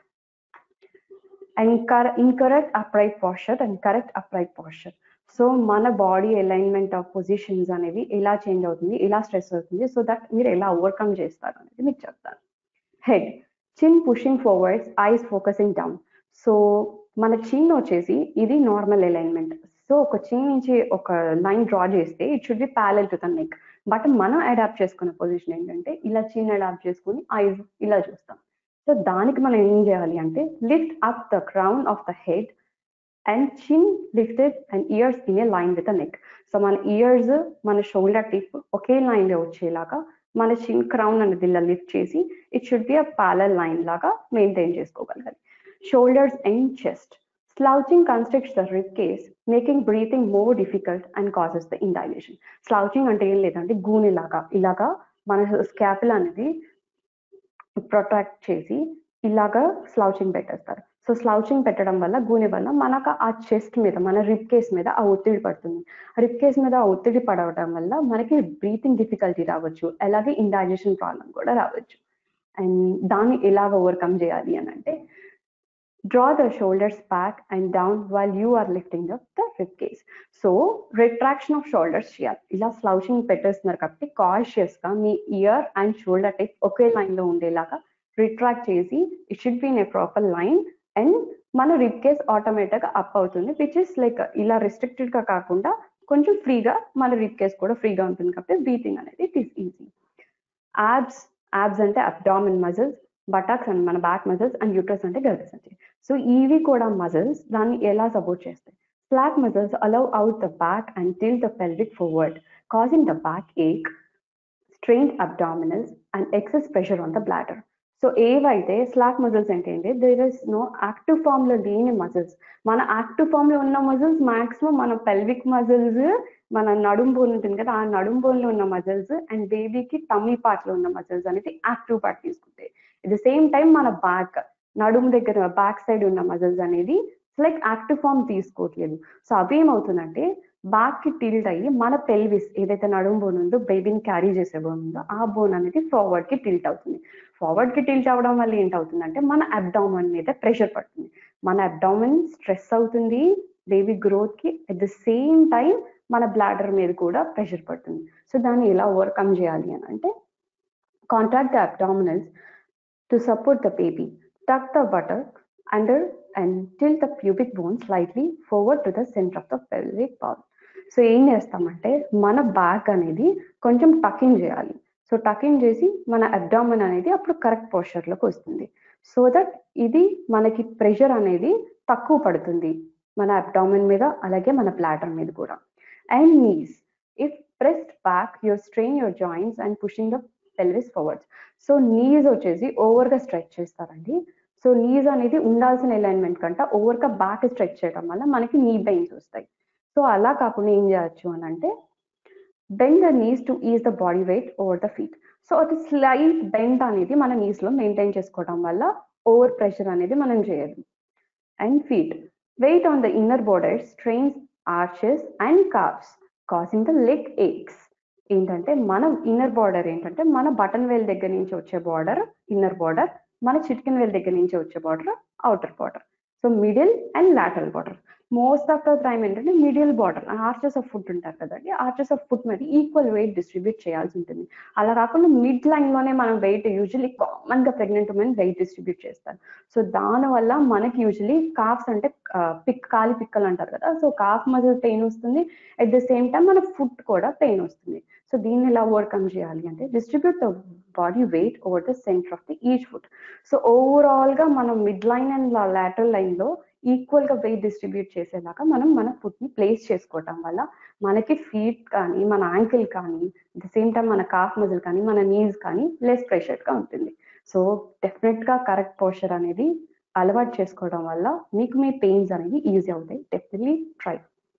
and incorrect upright posture and correct upright posture so మన బాడీ అలైన్మెంట్ ఆఫ్ పొజిషన్స్ అనేవి ఎలా చేంజ్ అవుతుంది ఎలా స్ట్రెస్ అవుతుంది సో దట్ మీరు ఎలా ఓవర్కమ్ చేస్తారు అనేది మీకు చెప్తాను head chin pushing forwards eyes focusing down so మన చిన్ వచ్చేసి ఇది నార్మల్ అలైన్మెంట్ సో ఒక చిన్ నుంచి ఒక లైన్ డ్రా చేస్తే it should be parallel to the neck but మనం అడాప్ట్ చేసుకున్న పొజిషన్ ఏంటంటే ఇలా చిన్ అడాప్ట్ చేసుకుని ఐస్ ఇలా చూస్తాం సో దానికి మనం ఏం చేయాలి అంటే lift up the crown of the head and chin lifted and ears in a line with the neck so మన ఇయర్స్ మన షోల్డర్ టిప్ ఒకే లైన్ లో వచ్చేలాగా మన చిన్ క్రౌన్ అనేది ఇలా లిఫ్ట్ చేసి it should be a parallel line లాగా మెయింటైన్ చేసుకోగలగాలి shoulders and chest slouching constructs the rib cage making breathing more difficult and causes the inhalation slouching అంటే ఏం లేదంటే గూనెలాగా ఇలాగా మన స్కాపిల్ అనేది ప్రొట్రాక్ట్ చేసి ఇలాగా స్లౌచింగ్ పెట్టేస్తారు సో స్లౌచింగ్ పెట్టడం వల్ల గూనె వల్ల మనకు ఆ చెస్ట్ మీద మన రిప్ కేస్ మీద ఆ ఒత్తిడి పడుతుంది రిప్ కేస్ మీద ఆ ఒత్తిడి పడవడం వల్ల మనకి బ్రీతింగ్ డిఫికల్టీ రావచ్చు అలాగే ఇండైజెషన్ ప్రాబ్లం కూడా రావచ్చు అండ్ దాన్ని ఎలాగ ఓవర్కమ్ చేయాలి అని అంటే draw the shoulders back and down while you are lifting up the rib cage so retraction of shoulders చేయాలి ఇలా స్లౌచింగ్ పెట్టేస్తున్నారు కాబట్టి కాన్షియస్ గా మీ ఇయర్ అండ్ షోల్డర్ టైప్ ఒకే లైన్ లో ఉండేలాగా రిట్రాక్ట్ చేసి it should be in a proper line and మన రిప్ కేస్ ఆటోమేటిక్ అప్ అవుతుంది విచ్ ఇస్ లైక్ ఇలా రిస్ట్రిక్టెడ్ గా కాకుండా కొంచెం ఫ్రీగా మన రిప్ కేస్ కూడా ఫ్రీగా ఉంటుంది కాబట్టి బ్రీతింగ్ అనేది it is easy abs abs అంటే అబ్డామిన్ మజిల్స్ బటాక్స్ అండ్ మన బ్యాక్ మజిల్స్ అండ్ యూట్రస్ అంటే గర్భసంచి సో ఇవి కూడా మజిల్స్ దాన్ని ఎలా సపోర్ట్ చేస్తాయి flat muscles allow out the back and tilt the pelvic forward causing the backache strain abdominals and excess pressure on the bladder so ఏవైతే slack muscles ఏంటంటే there is no active form లో లేని మజిల్స్ మన active form లో ఉన్న muscles maximum మన pelvic muscles మన నడుం బోన్ ఉంటుంది కదా ఆ నడుం బోన్ లో ఉన్న మజిల్స్ అండ్ బేబీకి టమ్మీ పార్ట్ లో ఉన్న మజిల్స్ అనేది యాక్టివ్ పార్ట్ తీసుకుంటాయి ఎట్ ద సేమ్ టైం మన బ్యాక్ నడుము దగ్గర బ్యాక్ సైడ్ ఉన్న మజిల్స్ అనేది లైక్ యాక్టివ్ ఫామ్ తీసుకోవట్లేదు సో అవి ఏమవుతుందంటే బ్యాక్ కి టిల్ట్ అయ్యి మన పెల్విస్ ఏదైతే నడుము బోన్ ఉందో బేబీని క్యారీ చేసే బోన్ ఉందో ఆ బోన్ అనేది ఫార్వర్డ్ కి టిల్ట్ అవుతుంది ఫార్వర్డ్ కి టిల్ట్ అవడం వల్ల ఏంటవుతుందంటే మన అబ్డామన్ మీద ప్రెషర్ పడుతుంది మన అబ్డామన్ స్ట్రెస్ అవుతుంది బేబీ గ్రోత్ కి అట్ ద సేమ్ టైం మన బ్లాడర్ మీద కూడా ప్రెషర్ పడుతుంది సో దాన్ని ఎలా ఓవర్కమ్ చేయాలి అని అంటే contract the abdominals to support the baby tuck the bottom under and tilt the pubic bone slightly forward to the centre of the pelvic bowl so ఏం చేస్తామంటే మన బ్యాక్ అనేది కొంచెం టకింగ్ చేయాలి సో టకింగ్ చేసి మన అబ్డామన్ అనేది అప్పుడు కరెక్ట్ పోస్చర్లోకి వస్తుంది సో దట్ ఇది మనకి ప్రెషర్ అనేది తక్కువ పడుతుంది మన అబ్డామన్ మీద అలాగే మన ప్లాటర్ మీద కూడా and knees if pressed back your strain your joints and pushing the pelvis forwards so knees వచ్చేసి ఓవర్గా స్ట్రెచ్ చేస్తారండి సో నీస్ అనేది ఉండాల్సిన అలైన్మెంట్ కంటే ఓవర్గా బ్యాక్ స్ట్రెచ్ చేయడం వల్ల మనకి నీ బెయిన్స్ వస్తాయి సో అలా కాకుండా ఏం చేయొచ్చు అని అంటే bend the knees to ease the body weight over the feet so అది స్లైట్ బెండ్ అనేది మన నీస్ లో మెయింటైన్ చేసుకోవడం వల్ల ఓవర్ ప్రెషర్ అనేది మనం చేయదు and feet weight on the inner border strains arches and calves causing the leg aches ఏంటంటే మన ఇన్నర్ బార్డర్ ఏంటంటే మన బటన్ వేల్ దగ్గర నుంచి వచ్చే బార్డర్ ఇన్నర్ బార్డర్ మన చిటికెన్ వేల్ దగ్గర నుంచి వచ్చే border outer border so middle and lateral border most of the time ఏంటంటే middle border arches of foot ఉంటారు కదండి ఆర్చెస్ ఆఫ్ ఫుట్ మీద ఈక్వల్ వెయిట్ డిస్ట్రిబ్యూట్ చేయాల్సి ఉంటుంది అలా కాకుండా మిడ్ లైన్ లోనే మనం వెయిట్ యూజువలీ కామన్ గా ప్రెగ్నెంట్ ఉమెన్ వెయిట్ డిస్ట్రిబ్యూట్ చేస్తారు సో దానివల్ల మనకి యూజువలీ కాఫ్స్ అంటే పిక్ కాలి పిక్కలు అంటారు కదా సో కాఫ్ మజిల్ పెయిన్ వస్తుంది అట్ ద సేమ్ టైం మన ఫుట్ కూడా పెయిన్ వస్తుంది సో దీన్ని ఎలా ఓవర్కమ్ చేయాలి అంటే distribute the body weight over the centre of the each foot so overall గా మనం mid line and lateral line లో ఈక్వల్ గా వెయిట్ డిస్ట్రిబ్యూట్ చేసేలాగా మనం మన ఫుట్ ని ప్లేస్ చేసుకోవటం వల్ల మనకి ఫీట్ కానీ మన యాంకిల్ కానీ ద సేమ్ టైం మన కాఫ్ మజిల్ కానీ మన నీస్ కానీ లెస్ ప్రెషర్ గా ఉంటుంది సో డెఫినెట్ గా కరెక్ట్ పోస్చర్ అనేది అలవాటు చేసుకోవడం వల్ల మీకు మీ పెయిన్స్ అనేవి ఈజీ అవుతాయి definitely try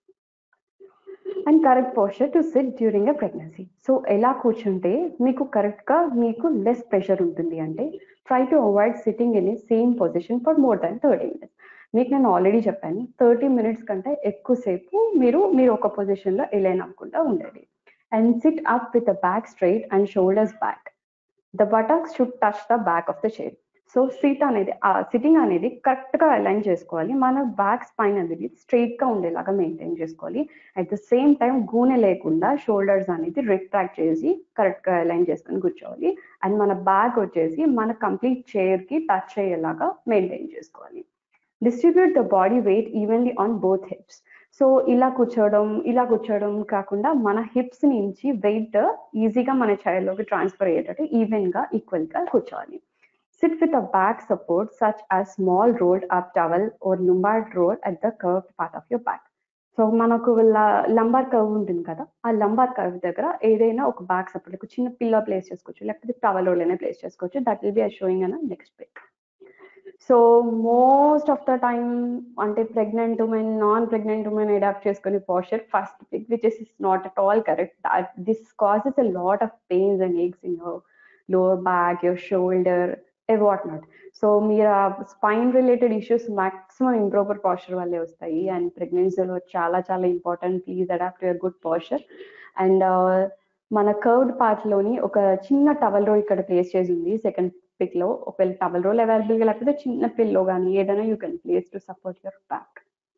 and correct posture to sit during a pregnancy so ఎలా కూర్చుంటే మీకు కరెక్ట్ గా మీకు లెస్ ప్రెషర్ ఉంటుంది అంటే try to avoid sitting in a same position for more than thirty minutes మీకు నేను ఆల్రెడీ చెప్పాను థర్టీ మినిట్స్ కంటే ఎక్కువసేపు మీరు మీరు ఒక పొజిషన్ లో ఎలైన్ అవ్వకుండా ఉండాలి and sit up with the back straight and shoulders back the buttocks should touch the back of the chair so seat అనేది ఆ సిట్టింగ్ అనేది కరెక్ట్ గా అలైన్ చేసుకోవాలి మన బ్యాక్ స్పైన్ అనేది స్ట్రైట్ గా ఉండేలాగా మెయింటైన్ చేసుకోవాలి అట్ ద సేమ్ టైం గూనె లేకుండా షోల్డర్స్ అనేది రిట్రాక్ట్ చేసి కరెక్ట్ గా అలైన్ చేసుకొని కూర్చోవాలి అండ్ మన బ్యాక్ వచ్చేసి మన కంప్లీట్ చైర్ కి టచ్ అయ్యేలాగా మెయింటైన్ చేసుకోవాలి distribute the body weight evenly on both hips so ఇలా కూర్చోవడం ఇలా కూర్చోవడం కాకుండా మన హిప్స్ నుంచి వెయిట్ ఈజీగా మన చైర్లోకి ట్రాన్స్ఫర్ అయ్యేటట్టు ఈవెన్ గా ఈక్వల్ గా కూర్చోవాలి Sit with a back support such as small rolled up towel or lumbar roll at the curved part of your back. So మనకు లంబార్ కర్వ్ ఉంటుంది కదా ఆ లంబార్ కర్వ్ దగ్గర ఏదైనా ఒక బ్యాక్ సపోర్ట్ ఒక చిన్న పిల్లో ప్లేస్ చేసుకోవచ్చు లేకపోతే టవల్ రోల్ అయినా ప్లేస్ చేసుకోవచ్చు దట్ విల్ బి షోయింగ్ అన్న next pic so most of the time అంటే pregnant women non pregnant women adapt చేసుకునే posture first pic which is is not at all correct this causes a lot of pains and aches in your lower back your shoulder what not so మీరు ఆ spine related issues maximum improper posture వల్లే వస్తాయి and ప్రెగ్నెన్సీలో చాలా చాలా important please adapt your good posture and మన curved part లోని ఒక చిన్న టవల్ రోల్ ఇక్కడ ప్లేస్ చేసి ఉంది సెకండ్ పిక్ లో ఒకవేళ టవల్ రోల్ అవైలబుల్ గా లేకపోతే చిన్న పిల్లో కానీ ఏదైనా you can place to support your back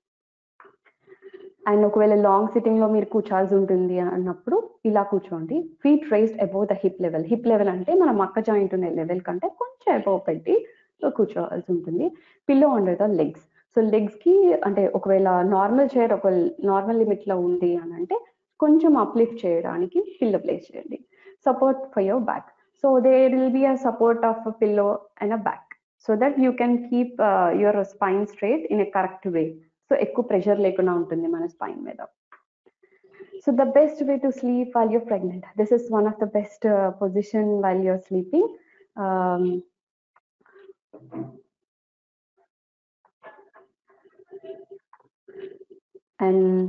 and ఒకవేళ లాంగ్ సిట్టింగ్ లో మీరు కూర్చోాల్సి ఉంటుంది అన్నప్పుడు ఇలా కూర్చోండి feet raised above the hip level hip level అంటే మన మక్క జాయింట్ ఉన్న లెవెల్ కంటే కొంచెం అబౌవ్ పెట్టి కూర్చోవాల్సి ఉంటుంది pillow under the legs so legs కి అంటే ఒకవేళ నార్మల్ చైర్ ఒక నార్మల్ లిమిట్ లో ఉంది అని అంటే కొంచెం అప్లిఫ్ట్ చేయడానికి పిల్లో ప్లేస్ చేయండి support for your back so there will be a support of pillow and a back so that you can keep your spine straight in a correct way so ఎక్కువ pressure లేకుండా ఉంటుంది మన spine మీద so the best way to sleep while your pregnant this is one of the best position while you're sleeping and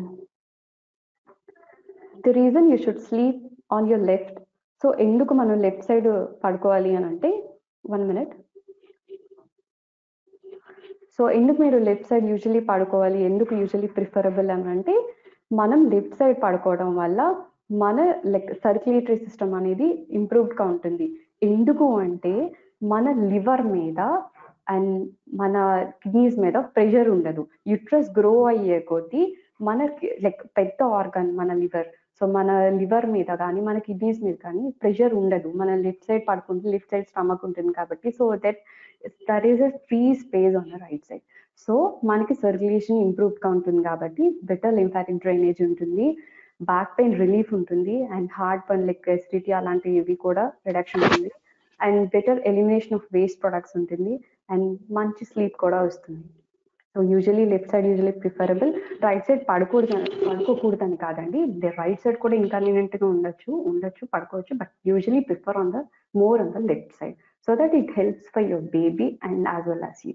the reason you should sleep on your left so ఎందుకు మనం left side పడుకోవాలి అని అంటే one minute so ఎందుకు మీరు left side usually పడుకోవాలి ఎందుకు usually preferable అని అంటే మనం లెఫ్ట్ సైడ్ పడుకోవడం వల్ల మన లైక్ సర్క్యులేటరీ సిస్టమ్ అనేది ఇంప్రూవ్డ్గా ఉంటుంది ఎందుకు అంటే మన లివర్ మీద అండ్ మన కిడ్నీస్ మీద ప్రెషర్ ఉండదు యుట్రస్ గ్రో అయ్యే కొద్దీ మన లైక్ పెద్ద ఆర్గన్ మన లివర్ సో మన లివర్ మీద కానీ మన కిడ్నీస్ మీద కానీ ప్రెషర్ ఉండదు మన లెఫ్ట్ సైడ్ పడుకుంటే లెఫ్ట్ సైడ్ స్టమక్ ఉంటుంది కాబట్టి so that there is a free space on the right side so మనకి సర్క్యులేషన్ ఇంప్రూవ్గా ఉంటుంది కాబట్టి బెటర్ లింఫాటిక్ డ్రైనేజ్ ఉంటుంది బ్యాక్ పెయిన్ రిలీఫ్ ఉంటుంది and heartburn like acidity అలాంటివి కూడా రిడక్షన్ ఉంటుంది and better elimination of waste products ఉంటుంది అండ్ మంచి స్లీప్ కూడా వస్తుంది so usually left side usually preferable right side పడుకూడదు పడుకోకూడదని కాదండి రైట్ సైడ్ కూడా ఇన్కన్వీనియంట్ గా ఉండొచ్చు ఉండొచ్చు పడుకోవచ్చు but usually prefer on the more on the left side so that it helps for your baby and as well as you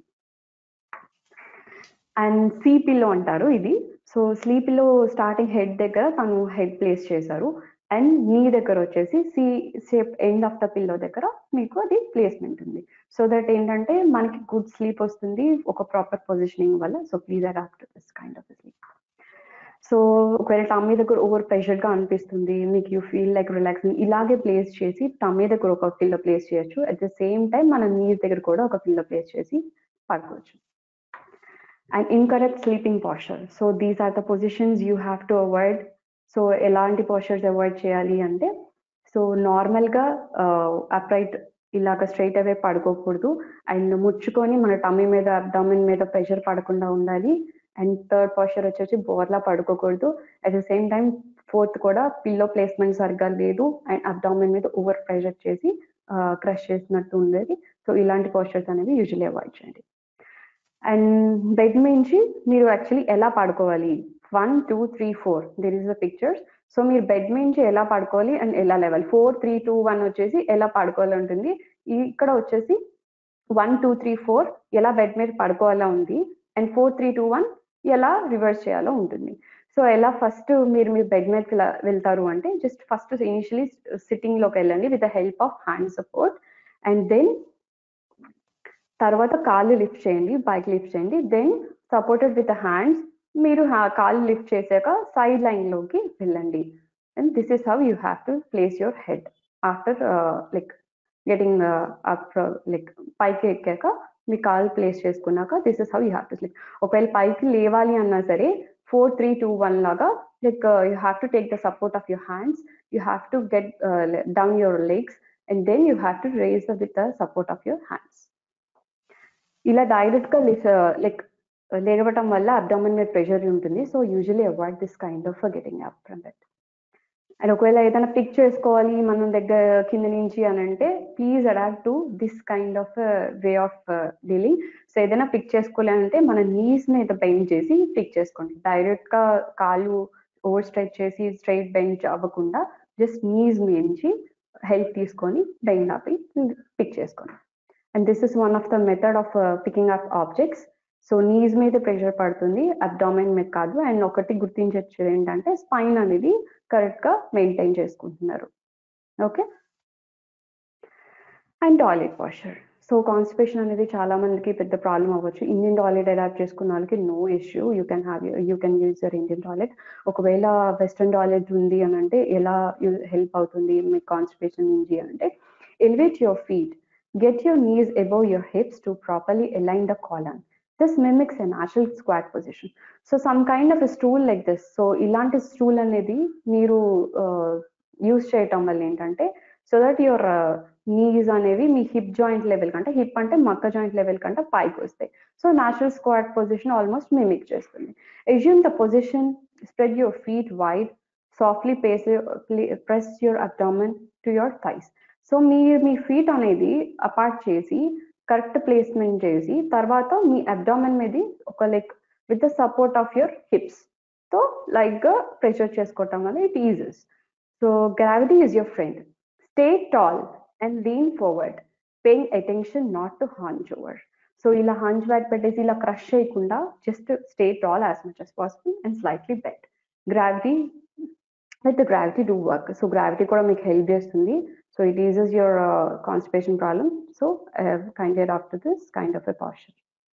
and C pillow అంటారు ఇది సో స్లీపిలో స్టార్టింగ్ హెడ్ దగ్గర తను head place చేశారు and knee దగ్గర వచ్చేసి C shape end of the pillow దగ్గర మీకు అది ప్లేస్మెంట్ ఉంది సో దట్ ఏంటంటే మనకి గుడ్ స్లీప్ వస్తుంది ఒక ప్రాపర్ పొజిషనింగ్ వల్ల so please adapt this kind of sleep so ఒకవేళ టమ్మీ దగ్గర ఓవర్ ప్రెషర్ గా అనిపిస్తుంది మీకు యూ ఫీల్ లైక్ రిలాక్సింగ్ ఇలాగే ప్లేస్ చేసి టమ్మీ దగ్గర ఒక పిల్లో ప్లేస్ చేయొచ్చు అట్ ద సేమ్ టైం మన నీస్ దగ్గర కూడా ఒక పిల్లో ప్లేస్ చేసి పడుకోవచ్చు and incorrect sleeping posture so these are the positions you have to avoid so ఎలాంటి పోస్చర్స్ అవాయిడ్ చేయాలి అంటే సో నార్మల్గా అప్రైట్ ఇలాగ స్ట్రైట్ అవే పడుకోకూడదు అండ్ ముచ్చుకొని మన టమ్మీ మీద అబ్డామిన్ మీద ప్రెషర్ పడకుండా ఉండాలి అండ్ థర్డ్ పోస్చర్ వచ్చేసి బోర్లా పడుకోకూడదు at the same time fourth కూడా పిల్లో ప్లేస్మెంట్ సరిగ్గా లేదు అండ్ అబ్డామిన్ మీద ఓవర్ ప్రెషర్ చేసి క్రష్ చేసినట్టు ఉండేది సో ఇలాంటి పోస్చర్స్ అనేవి యూజువల్లీ అవాయిడ్ చేయండి అండ్ బెడ్ నుంచి మీరు యాక్చువల్లీ ఎలా పడుకోవాలి one two three four there is the pictures so మీరు బెడ్ నుంచి ఎలా పడుకోవాలి అండ్ ఎలా level four three two one వచ్చేసి ఎలా పడుకోవాలి ఉంటుంది ఇక్కడ వచ్చేసి వన్ టూ త్రీ ఫోర్ ఎలా బెడ్ మీద పడుకోవాలా ఉంది and four three two one ఎలా రివర్స్ చేయాలో ఉంటుంది సో ఎలా ఫస్ట్ మీరు మీ బెడ్ మీదకి వెళ్తారు అంటే జస్ట్ ఫస్ట్ ఇనిషియలీ సిట్టింగ్ లోకి వెళ్ళండి with the help of hand support and then తర్వాత కాళ్ళు లిఫ్ట్ చేయండి బైక్ లిఫ్ట్ చేయండి దెన్ సపోర్టెడ్ విత్ హ్యాండ్స్ మీరు కాళ్ళు లిఫ్ట్ చేశాక సైడ్ లైన్ లోకి వెళ్ళండి and this is how you have to place your head after like getting up like పైకి ఎక్కాక మీ కాళ్ళు ప్లేస్ చేసుకున్నాక this is how you have to sleep ఒకవేళ పైకి లేవాలి అన్నా సరే ఫోర్ త్రీ టూ వన్ లాగా like you have to take the support of your hands you have to get down your legs and then you have to raise with the support of your hands ఇలా direct గా like లేవటం వల్ల abdomen మీద pressure ఉంటుంది so usually avoid this kind of getting up from that and ఒకవేళ ఏదైనా pick చేసుకోవాలి మనం దగ్గర కింద నుంచి అని అంటే please adapt to this kind of way of dealing so ఏదైనా పిక్ చేసుకోవాలి అంటే మన నీస్ మీద బెండ్ చేసి పిక్ చేసుకోండి డైరెక్ట్ గా కాలు ఓవర్ స్ట్రెచ్ చేసి స్ట్రైట్ బెంచ్ అవ్వకుండా జస్ట్ నీస్ నుంచి హెల్ప్ తీసుకొని బెండ్ ఆపి పిక్ చేసుకోండి and this is one of the method of picking up objects so knees మీద ప్రెషర్ పడుతుంది అబ్డామిన్ మీద కాదు అండ్ ఒకటి గుర్తించొచ్చేది ఏంటంటే స్పైన్ అనేది కరెక్ట్ గా మెయింటైన్ చేసుకుంటున్నారు okay and toilet washer so constipation అనేది చాలా మందికి పెద్ద ప్రాబ్లం అవ్వచ్చు ఇండియన్ టాయిలెట్ అడాప్ట్ చేసుకున్న వాళ్ళకి no issue you can have you can use your Indian toilet ఒకవేళ వెస్ట్రన్ టాయిలెట్ ఉంది అని అంటే ఎలా హెల్ప్ అవుతుంది మీకు కాన్స్టిపేషన్ నుంచి అంటే elevate your feet get your knees above your hips to properly align the colon this mimics a natural squat position so some kind of stool like this so ఇలాంటి stool అనేది మీరు use చేయటం వల్ల ఏంటంటే so that your knees అనేవి మీ hip joint level కంటే hip అంటే మక్క జాయింట్ లెవెల్ కంటే పైకి వస్తాయి so natural squat position almost mimic చేస్తుంది assume the position spread your feet wide softly pace press your abdomen to your thighs so మీరు మీ ఫీట్ అనేది అపార్ట్ చేసి కరెక్ట్ ప్లేస్మెంట్ చేసి తర్వాత మీ అబ్డామన్ మీద ఒక like with the support of your hips తో లైక్ గా ప్రెషర్ చేసుకోవటం వల్ల it eases so gravity is your friend stay tall and lean forward paying attention not to hunch over so ఇలా హాంచ్ బ్యాక్ పెట్టేసి ఇలా crush చేయకుండా just stay tall as much as possible and slightly bent gravity with gravity do work so gravity కూడా మీకు help చేస్తుంది so it eases your constipation problem so kind after this kind of a posture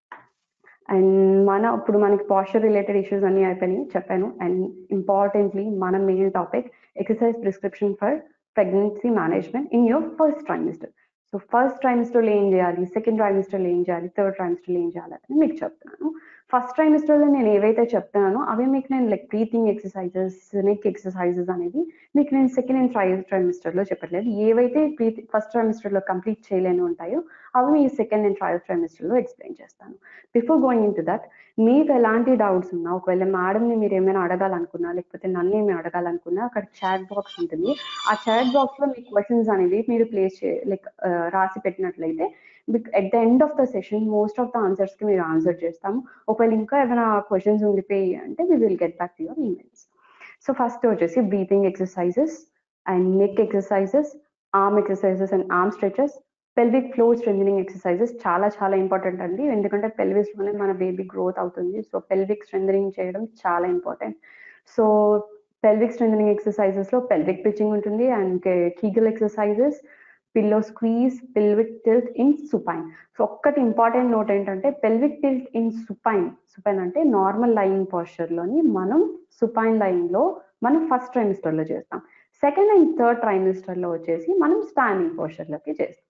and మన ఇప్పుడు మనకి posture related issues అన్ని అయిపోయినాయి చెప్పాను and importantly మన main topic exercise prescription for pregnancy management in your first trimester so first ట్రైమిస్టర్లో ఏం చేయాలి సెకండ్ ట్రైమిస్టర్లో ఏం చేయాలి థర్డ్ ట్రైమిస్టర్లో ఏం చేయాలి అని మీకు చెప్తున్నాను ఫస్ట్ ట్రైమిస్టర్లో నేను ఏవైతే చెప్తున్నానో అవి మీకు నేను like breathing exercises neck exercises అనేది మీకు నేను సెకండ్ అండ్ ట్రై ట్రైమిస్టర్లో చెప్పట్లేదు ఏవైతే బ్రీత్ ఫస్ట్ ట్రైమిస్టర్లో కంప్లీట్ చేయలేని ఉంటాయో అవి మీ సెకండ్ అండ్ ట్రయల్ ట్రైమిస్టర్లో ఎక్స్ప్లెయిన్ చేస్తాను before going in into that మీకు ఎలాంటి డౌట్స్ ఉన్నా ఒకవేళ మేడంని మీరు ఏమైనా అడగాలనుకున్నా లేకపోతే నన్ను ఏమైనా అడగాలనుకున్నా అక్కడ చాట్ బాక్స్ ఉంటుంది ఆ చాట్ బాక్స్ లో మీ క్వశ్చన్స్ అనేవి మీరు ప్లేస్ చే లైక్ రాసి పెట్టినట్లయితే at the end of the session most of the answers కి మీరు ఆన్సర్ చేస్తాము ఒకవేళ ఇంకా ఏమైనా క్వశ్చన్స్ ఉండిపోయి అంటే we will get back to your emails so first వచ్చేసి breathing exercises and neck exercises arm exercises and arm stretches pelvic floor strengthening exercises చాలా చాలా ఇంపార్టెంట్ అండి ఎందుకంటే pelvis లోనే మన బేబీ గ్రోత్ అవుతుంది సో పెల్విక్ స్ట్రెంథనింగ్ చేయడం చాలా important so pelvic strengthening exercises లో పెల్విక్ పిచ్చింగ్ ఉంటుంది and Kegel exercises pillow squeeze pelvic tilt in supine so ఒక్కటి ఇంపార్టెంట్ నోట్ ఏంటంటే pelvic tilt in supine supine అంటే నార్మల్ లయింగ్ పోస్చర్ లోని మనం సుపైన్ లయింగ్ లో మనం ఫస్ట్ ట్రైమిస్టర్ లో చేస్తాం సెకండ్ అండ్ థర్డ్ ట్రైమిస్టర్ లో వచ్చేసి మనం స్టాండింగ్ పోస్చర్ లోకి చేస్తాం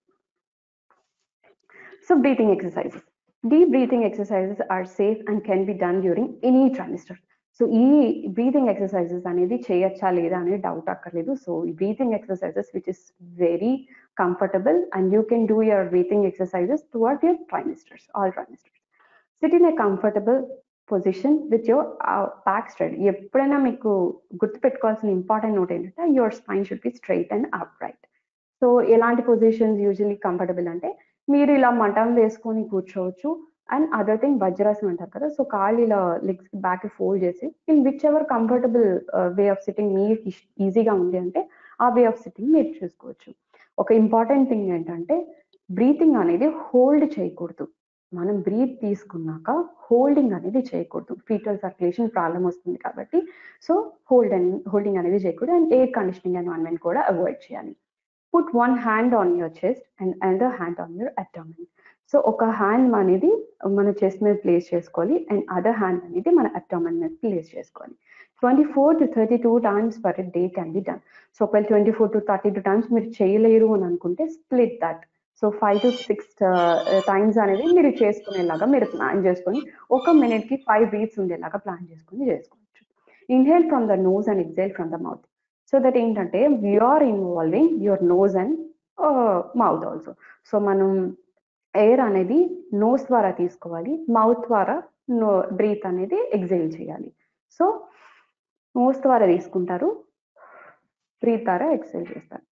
so breathing exercises deep breathing exercises are safe and can be done during any trimester so ఈ బ్రీతింగ్ ఎక్సర్సైజెస్ అనేది చేయొచ్చా లేదా అనేది డౌట్ అక్కర్లేదు సో ఈ breathing exercises which is very comfortable and you can do your breathing exercises toward your trimesters all trimesters sit in a comfortable position with your back straight ఎప్పుడైనా మీకు గుర్తుపెట్టుకోవాల్సిన important note ఏంటంటే your spine should be straight and up upright so ఎలాంటి పొజిషన్స్ usually comfortable అంటే మీరు ఇలా మటం వేసుకొని కూర్చోవచ్చు అండ్ అదర్ థింగ్ వజ్రాసనం అంటారు కదా సో కాళ్ళు ఇలా లెగ్స్ బ్యాక్ ఫోల్డ్ చేసి in whichever comfortable way of sitting మీకు ఈజీగా ఉంది అంటే ఆ వే ఆఫ్ సిట్టింగ్ మీరు చూసుకోవచ్చు ఒక ఇంపార్టెంట్ థింగ్ ఏంటంటే బ్రీతింగ్ అనేది హోల్డ్ చేయకూడదు మనం బ్రీత్ తీసుకున్నాక హోల్డింగ్ అనేది చేయకూడదు ఫీటల్ సర్క్యులేషన్ ప్రాబ్లం వస్తుంది కాబట్టి సో హోల్డ్ అండ్ హోల్డింగ్ అనేది చేయకూడదు అండ్ ఎయిర్ కండిషనింగ్ ఎన్వైరన్మెంట్ కూడా అవాయిడ్ చేయాలి put one hand on your chest and another hand on your abdomen so ఒక హ్యాండ్ అనేది మన చెస్ట్ మీద ప్లేస్ చేసుకోవాలి అండ్ అదర్ హ్యాండ్ అనేది మన అబ్డామిన్ మీద ప్లేస్ చేసుకోవాలి twenty four to thirty two times per day can be done so ఒకవేళ twenty four to thirty two times మీరు చేయలేరు అని అనుకుంటే split that so five to six times అనేది మీరు చేసుకునేలాగా మీరు ప్లాన్ చేసుకొని ఒక మినిట్ కి ఫైవ్ బ్రీత్స్ ఉండేలాగా ప్లాన్ చేసుకొని చేసుకోవచ్చు inhale from the nose and exhale from the mouth so that ఏంటంటే are involving your nose and mouth also so మనం ఎయిర్ అనేది నోస్ ద్వారా తీసుకోవాలి మౌత్ ద్వారా నో బ్రీత్ అనేది ఎగ్జైల్ చేయాలి సో నోస్ ద్వారా తీసుకుంటారు బ్రీత్ ద్వారా ఎక్సెల్ చేస్తారు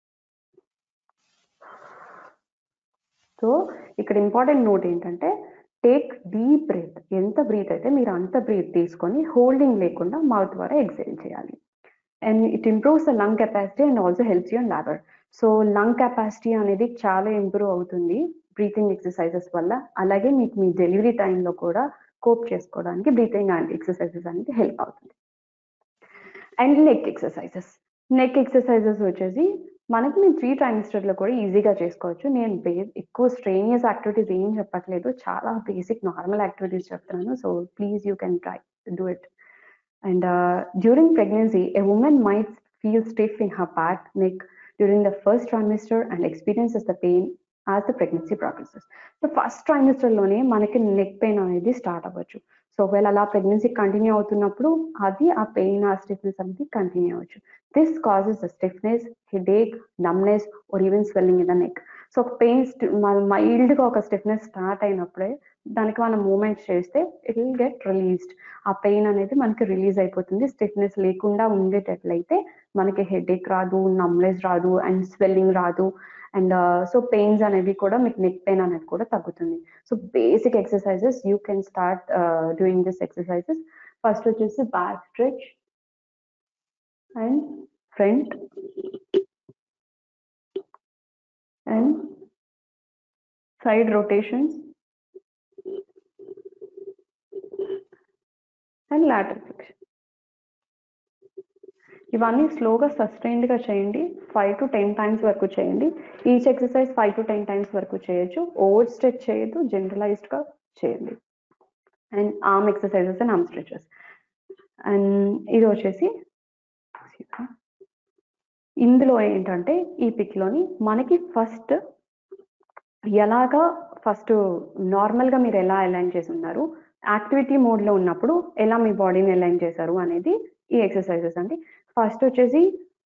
సో ఇక్కడ ఇంపార్టెంట్ నోట్ ఏంటంటే టేక్ డీప్ బ్రీత్ ఎంత బ్రీత్ అయితే మీరు అంత బ్రీత్ తీసుకొని హోల్డింగ్ లేకుండా మౌత్ ద్వారా ఎక్సెల్ చేయాలి and it improves the lung capacity and also helps you labour so lung capacity అనేది చాలా ఇంప్రూవ్ అవుతుంది బ్రీతింగ్ ఎక్సర్సైజెస్ వల్ల అలాగే మీకు మీ డెలివరీ టైంలో కూడా కోప్ చేసుకోవడానికి బ్రీతింగ్ అండ్ ఎక్సర్సైజెస్ అనేది హెల్ప్ అవుతుంది and neck exercises neck exercises వచ్చేసి మనకి మేము త్రీ ట్రైమిస్టర్లో కూడా ఈజీగా చేసుకోవచ్చు నేను బే ఎక్కువ స్ట్రెయినియస్ యాక్టివిటీస్ ఏం చెప్పట్లేదు చాలా బేసిక్ నార్మల్ యాక్టివిటీస్ చెప్తున్నాను so please you can try do it and during pregnancy a woman might feel stiff in her back neck during the first trimester and experiences the pain as the pregnancy processes so first ట్రైమిస్టర్లోనే మనకి neck pain అనేది start అవ్వచ్చు so ఒకవేళ అలా pregnancy continue అవుతున్నప్పుడు అది ఆ pain ఆ స్టిఫ్నెస్ అనేది కంటిన్యూ అవ్వచ్చు this causes the stiffness headache numbness or even swelling in the neck so ఒక పెయిన్ మైల్డ్గా ఒక స్టిఫ్నెస్ స్టార్ట్ అయినప్పుడే దానికి మనం మూమెంట్ చేస్తే ఇట్ విల్ గెట్ రిలీజ్డ్ ఆ పెయిన్ అనేది మనకి రిలీజ్ అయిపోతుంది స్టిఫ్నెస్ లేకుండా ఉండేటట్లయితే మనకి హెడేక్ రాదు నమ్నెస్ రాదు అండ్ స్వెల్లింగ్ రాదు అండ్ సో పెయిన్స్ అనేవి కూడా మీకు నెక్ పెయిన్ అనేది కూడా తగ్గుతుంది so basic exercises you can start doing this exercises first వచ్చేసి back stretch and front and side rotations and lateral flexion ఇవన్నీ స్లోగా సస్టైన్డ్గా చేయండి ఫైవ్ టు టెన్ టైమ్స్ వరకు చేయండి each exercise five to ten times వరకు చేయొచ్చు ఓవర్ స్ట్రెచ్ చేయొద్దు జనరలైజ్డ్గా చేయండి and arm exercises and arm stretches and ఇది వచ్చేసి ఇందులో ఏంటంటే ఈ పిక్లోని మనకి ఫస్ట్ ఎలాగా ఫస్ట్ నార్మల్గా మీరు ఎలా అలైన్ చేసి ఉన్నారు యాక్టివిటీ మోడ్లో ఉన్నప్పుడు ఎలా మీ బాడీని అలైన్ చేశారు అనేది ఈ ఎక్సర్సైజెస్ అండి ఫస్ట్ వచ్చేసి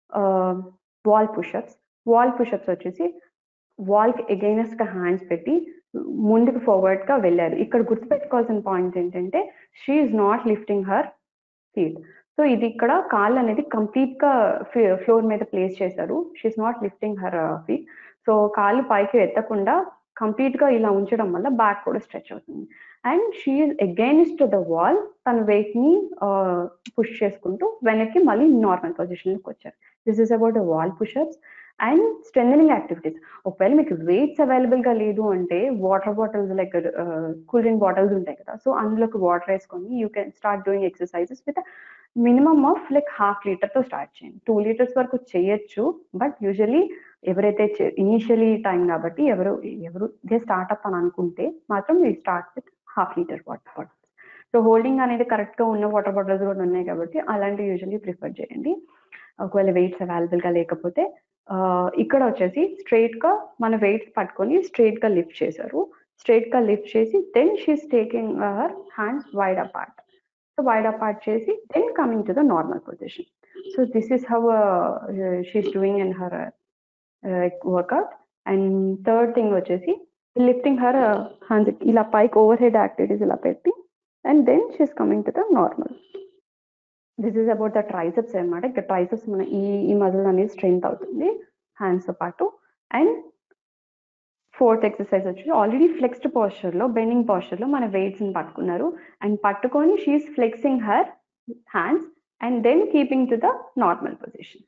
వాల్ పుషప్స్ వాల్ పుషప్స్ వచ్చేసి వాల్కి ఎగైనెస్ట్గా హ్యాండ్స్ పెట్టి ముందుకు ఫార్వర్డ్గా వెళ్ళారు ఇక్కడ గుర్తుపెట్టుకోవాల్సిన పాయింట్ ఏంటంటే she is not lifting her feet so ఇది ఇక్కడ కాళ్ళు అనేది కంప్లీట్గా ఫ్లోర్ మీద ప్లేస్ చేశారు she's not lifting her feet so కాళ్ళు పైకి ఎత్తకుండా కంప్లీట్గా ఇలా ఉంచడం వల్ల బ్యాక్ కూడా స్ట్రెచ్ అవుతుంది and she's against the wall తన వెయిట్ని పుష్ చేసుకుంటూ వెనక్కి మళ్ళీ నార్మల్ పొజిషన్లోకి వచ్చారు this is about the wall pushups and strength activities ఒకవేళ మీకు వెయిట్స్ అవైలబుల్గా లేదు అంటే water bottles like cool drink bottles ఉంటాయి కదా సో అందులోకి వాటర్ వేసుకొని you can start doing exercises with minimum of like half లీటర్తో స్టార్ట్ చేయండి టూ లీటర్స్ వరకు చేయొచ్చు బట్ యూజువలీ ఎవరైతే ఇనిషియలీ టైం కాబట్టి ఎవరు ఎవరు ఇదే స్టార్ట్అప్ అని అనుకుంటే మాత్రం ఈ start with half litre water bottles so holding అనేది కరెక్ట్గా ఉన్న వాటర్ బాటిల్స్ కూడా ఉన్నాయి కాబట్టి అలాంటివి యూజువల్లీ ప్రిఫర్ చేయండి ఒకవేళ వెయిట్స్ అవైలబుల్గా లేకపోతే ఇక్కడ వచ్చేసి స్ట్రైట్గా మన వెయిట్స్ పట్టుకొని స్ట్రైట్గా లిఫ్ట్ చేశారు స్ట్రైట్గా లిఫ్ట్ చేసి then she's taking her hands wide apart so wide apart చేసి then coming to the normal position so this is how she's doing in her workout and third thing వచ్చేసి lifting her hands ఇలా పైకి over head activities ఇలా పెట్టి and then she's coming to the normal this is about the triceps అనమాట ఇక్కడ triceps మన ఈ ఈ మజిల్ అనేది స్ట్రెంగ్త్ అవుతుంది హ్యాండ్స్తో పాటు అండ్ ఫోర్త్ ఎక్సర్సైజ్ వచ్చి ఆల్రెడీ ఫ్లెక్స్డ్ పాస్చర్లో బెండింగ్ పాస్చర్లో మన వెయిట్స్ని పట్టుకున్నారు అండ్ పట్టుకొని she's flexing her hands and then keeping to the normal position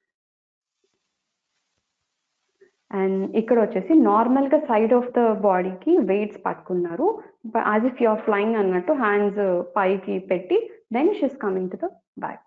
and ఇక్కడ వచ్చేసి నార్మల్గా సైడ్ ఆఫ్ ద బాడీకి వెయిట్స్ పట్టుకున్నారు యాజ్ ఇఫ్ యూఆర్ ఫ్లయింగ్ అన్నట్టు హ్యాండ్స్ పైకి పెట్టి then she's coming to the back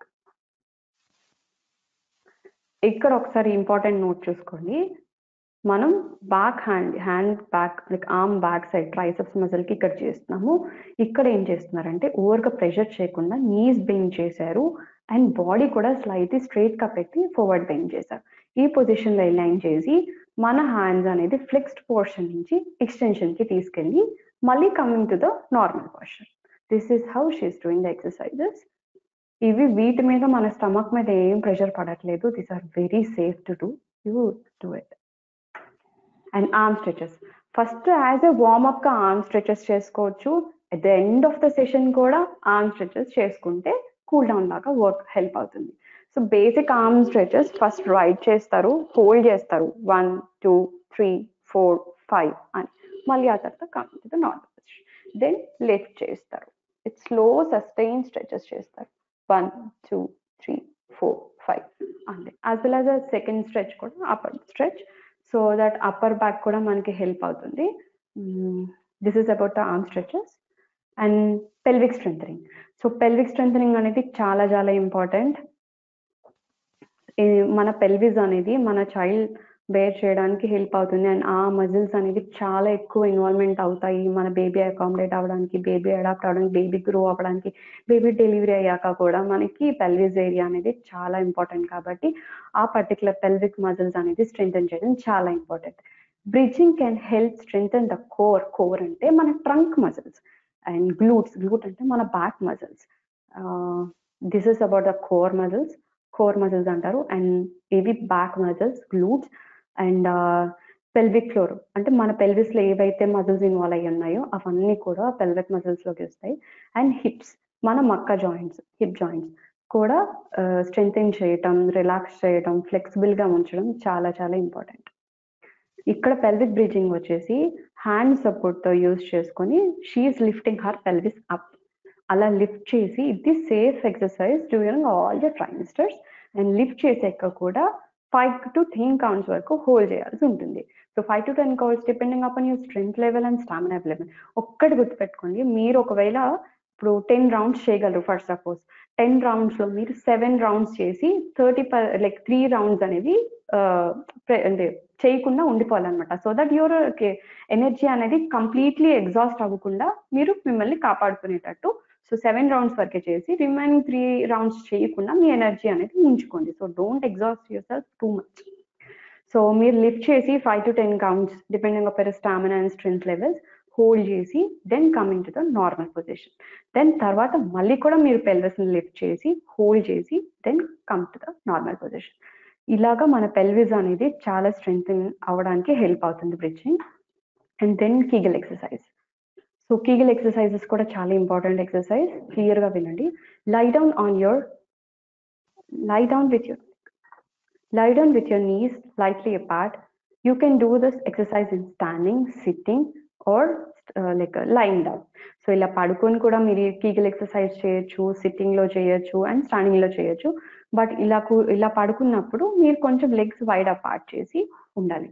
ఇక్కడ ఒకసారి ఇంపార్టెంట్ నోట్ చూసుకోండి మనం back hand hand back like arm back side triceps మజిల్కి ఇక్కడ చేస్తున్నాము ఇక్కడ ఏం చేస్తున్నారంటే ఓవర్గా ప్రెషర్ చేయకుండా నీస్ బెండ్ చేశారు అండ్ బాడీ కూడా స్లైట్లీ స్ట్రైట్గా పెట్టి ఫార్వర్డ్ బెండ్ చేశారు ఈ పొజిషన్లో అలైన్ చేసి మన హ్యాండ్స్ అనేది ఫ్లెక్స్డ్ పోర్షన్ నుంచి ఎక్స్టెన్షన్కి తీసుకెళ్ళి మళ్ళీ coming to the normal portion this is how she's doing the exercises ఇవి వీటి మీద మన స్టమక్ మీద ఏం ప్రెషర్ పడట్లేదు these are very safe to do you do it and arm stretches first as a warmup గా ఆర్మ్ స్ట్రెచెస్ చేసుకోవచ్చు at the end of the session కూడా ఆర్మ్ స్ట్రెచెస్ చేసుకుంటే కూల్ డౌన్ లాగా వర్క్ హెల్ప్ అవుతుంది so so basic arm stretches first right చేస్తారు hold చేస్తారు one two three four five అని మళ్ళీ ఆ తర్వాత come to the normal position then lift చేస్తారు ఇట్ స్లో సస్టైన్ స్ట్రెచెస్ చేస్తారు one two three four five అంతే as well as a second stretch కూడా upper stretch so that upper back కూడా మనకి హెల్ప్ అవుతుంది this is about the arm stretches and pelvic strengthening so pelvic strengthening అనేది చాలా చాలా important మన pelvis అనేది మన చైల్డ్ బేర్ చేయడానికి హెల్ప్ అవుతుంది అండ్ ఆ మజిల్స్ అనేవి చాలా ఎక్కువ ఇన్వాల్వ్మెంట్ అవుతాయి మన బేబీ అకామిడేట్ అవ్వడానికి బేబీ అడాప్ట్ అవ్వడానికి బేబీ గ్రో అవ్వడానికి బేబీ డెలివరీ అయ్యాక కూడా మనకి పెల్విస్ ఏరియా అనేది చాలా ఇంపార్టెంట్ కాబట్టి ఆ పర్టికులర్ పెల్విక్ మజిల్స్ అనేది స్ట్రెంగ్తన్ చేయడం చాలా important bridging can help strengthen the core core అంటే మన trunk muscles and glutes glute అంటే మన back muscles this is about the core muscles core muscles అంటారు అండ్ ఇవి back muscles glutes and pelvic floor అంటే మన పెల్విస్ లో ఏవైతే మజిల్స్ ఇన్వాల్వ్ అయ్యి ఉన్నాయో అవన్నీ కూడా పెల్విక్ మజిల్స్ లోకి వస్తాయి అండ్ హిప్స్ మన మక్క జాయింట్స్ హిప్ జాయింట్స్ కూడా స్ట్రెంగ్ చేయటం రిలాక్స్ చేయటం ఫ్లెక్సిబుల్ గా ఉంచడం చాలా చాలా ఇంపార్టెంట్ ఇక్కడ పెల్విక్ బ్రీజింగ్ వచ్చేసి హ్యాండ్ సపోర్ట్ తో యూజ్ చేసుకొని she's lifting her pelvis up అలా లిఫ్ట్ చేసి ఇది safe exercise during all the trimesters and lift చేసాక కూడా ఫైవ్ టు టెన్ కౌంట్స్ వరకు హోల్డ్ చేయాల్సి ఉంటుంది so five to ten counts depending upon your strength level and stamina level ఒక్కటి గుర్తుపెట్టుకోండి మీరు ఒకవేళ ఇప్పుడు టెన్ రౌండ్స్ చేయగలరు ఫర్ సపోజ్ టెన్ రౌండ్స్ లో మీరు సెవెన్ రౌండ్స్ చేసి థర్టీ లైక్ త్రీ రౌండ్స్ అనేవి అంటే చేయకుండా ఉండిపోవాలన్నమాట సో దట్ యువర్ ఎనర్జీ అనేది కంప్లీట్లీ ఎగ్జాస్ట్ అవ్వకుండా మీరు మిమ్మల్ని కాపాడుకునేటట్టు సో సెవెన్ రౌండ్స్ వరకే చేసి రిమైనింగ్ త్రీ రౌండ్స్ చేయకుండా మీ ఎనర్జీ అనేది ఉంచుకోండి so don't exhaust yourself too much so మీరు లిఫ్ట్ చేసి five to ten counts depending upon stamina and strength levels hold చేసి then coming to the normal position then తర్వాత మళ్ళీ కూడా మీరు పెల్వెస్ లిఫ్ట్ చేసి హోల్డ్ చేసి then come to the normal position ఇలాగా మన పెల్విస్ అనేది చాలా స్ట్రెంగ్ అవ్వడానికి హెల్ప్ అవుతుంది bridging and then Kegel exercise so Kegel exercises కూడా చాలా ఇంపార్టెంట్ ఎక్సర్సైజ్ క్లియర్ గా వినండి lie down on your lie down with your lie down with your knees slightly apart you can do this exercise in standing sitting or like lying down so ఇలా పడుకొని కూడా మీరు Kegel exercise చేయొచ్చు sitting లో చేయొచ్చు and standing లో చేయొచ్చు but ఇలా ఇలా పడుకున్నప్పుడు మీరు కొంచెం లెగ్స్ వైడ్ అపార్ట్ చేసి ఉండాలి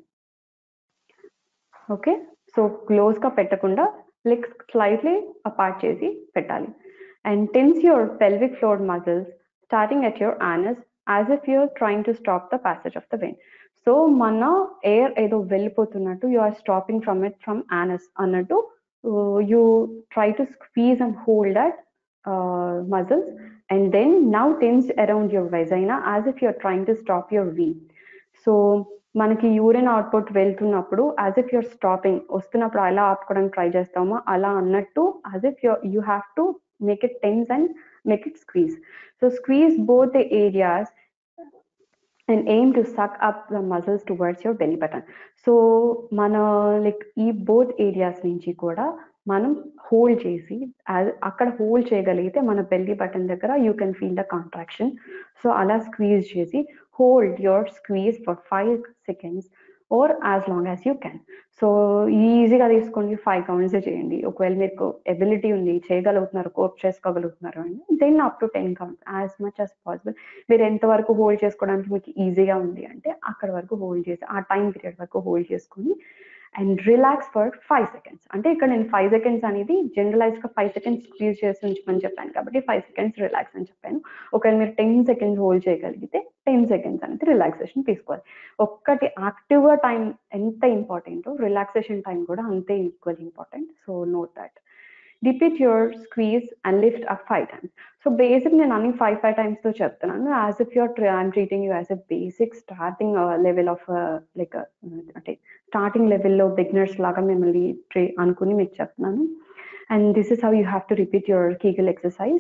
ఓకే సో క్లోజ్ గా పెట్టకుండా లెగ్స్ స్లైట్లీ అపార్ట్ చేసి పెట్టాలి and tense your pelvic floor muscles starting at your anus as if you're trying to stop the passage of the wind so మన air ఏదో వెళ్ళిపోతున్నట్టు you are stopping from it from anus అన్నట్టు you try to squeeze and hold that muscles and then now tense around your vagina as if you're trying to stop your wee so మనకి urine output వెళ్తున్నప్పుడు as if you're stopping వస్తున్నప్పుడు ఎలా ఆపుకోవడానికి try చేస్తామో అలా అన్నట్టు as if you you have to make it tense and make it squeeze so squeeze both the areas and aim to suck up the muscles towards your belly button so మన like ఈ both areas నుంచి కూడా మనం hold చేసి అక్కడ hold చేయగలిగితే మన belly button దగ్గర you can feel the contraction so అలా స్క్వీజ్ చేసి hold your squeeze for five seconds are as long as you can so ఈజీగా తీసుకోండి ఫైవ్ కౌంట్స్ చేయండి ఒకవేళ మీకు ఎబిలిటీ ఉంది చేయగలుగుతున్నారు కోప్ చేసుకోగలుగుతున్నారు అండి then up to ten counts as much as possible మీరు ఎంతవరకు హోల్డ్ చేసుకోవడానికి మీకు ఈజీగా ఉంది అంటే అక్కడ వరకు హోల్డ్ చేసి ఆ టైం పీరియడ్ వరకు హోల్డ్ చేసుకొని and relax for five seconds అంటే ఇక్కడ నేను ఫైవ్ సెకండ్స్ అనేది జనరలైజ్ గా ఫైవ్ సెకండ్స్ స్క్వీజ్ చేసి ఉంచమని చెప్పాను కాబట్టి ఫైవ్ సెకండ్స్ రిలాక్స్ అని చెప్పాను ఒకవేళ మీరు టెన్ సెకండ్స్ హోల్డ్ చేయగలిగితే టెన్ సెకండ్స్ అనేది రిలాక్సేషన్ తీసుకోవాలి ఒక్కటి యాక్టివ్ గా టైం ఎంత ఇంపార్టెంటో రిలాక్సేషన్ టైం కూడా అంతే equal important so note that repeat your squeeze and lift up five times so basic నేను అన్ని ఫైవ్ ఫైవ్ టైమ్స్ తో చెప్తున్నాను as if you're I'm treating you as a basic starting level of like అంటే starting లెవెల్లో beginners లాగా మిమ్మల్ని treat అనుకుని మీకు చెప్తున్నాను and this is how you have to repeat your Kegel exercise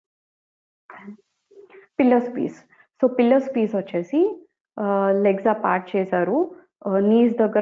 pillow squeeze so pillow squeeze వచ్చేసి legs apart చేశారు knees దగ్గర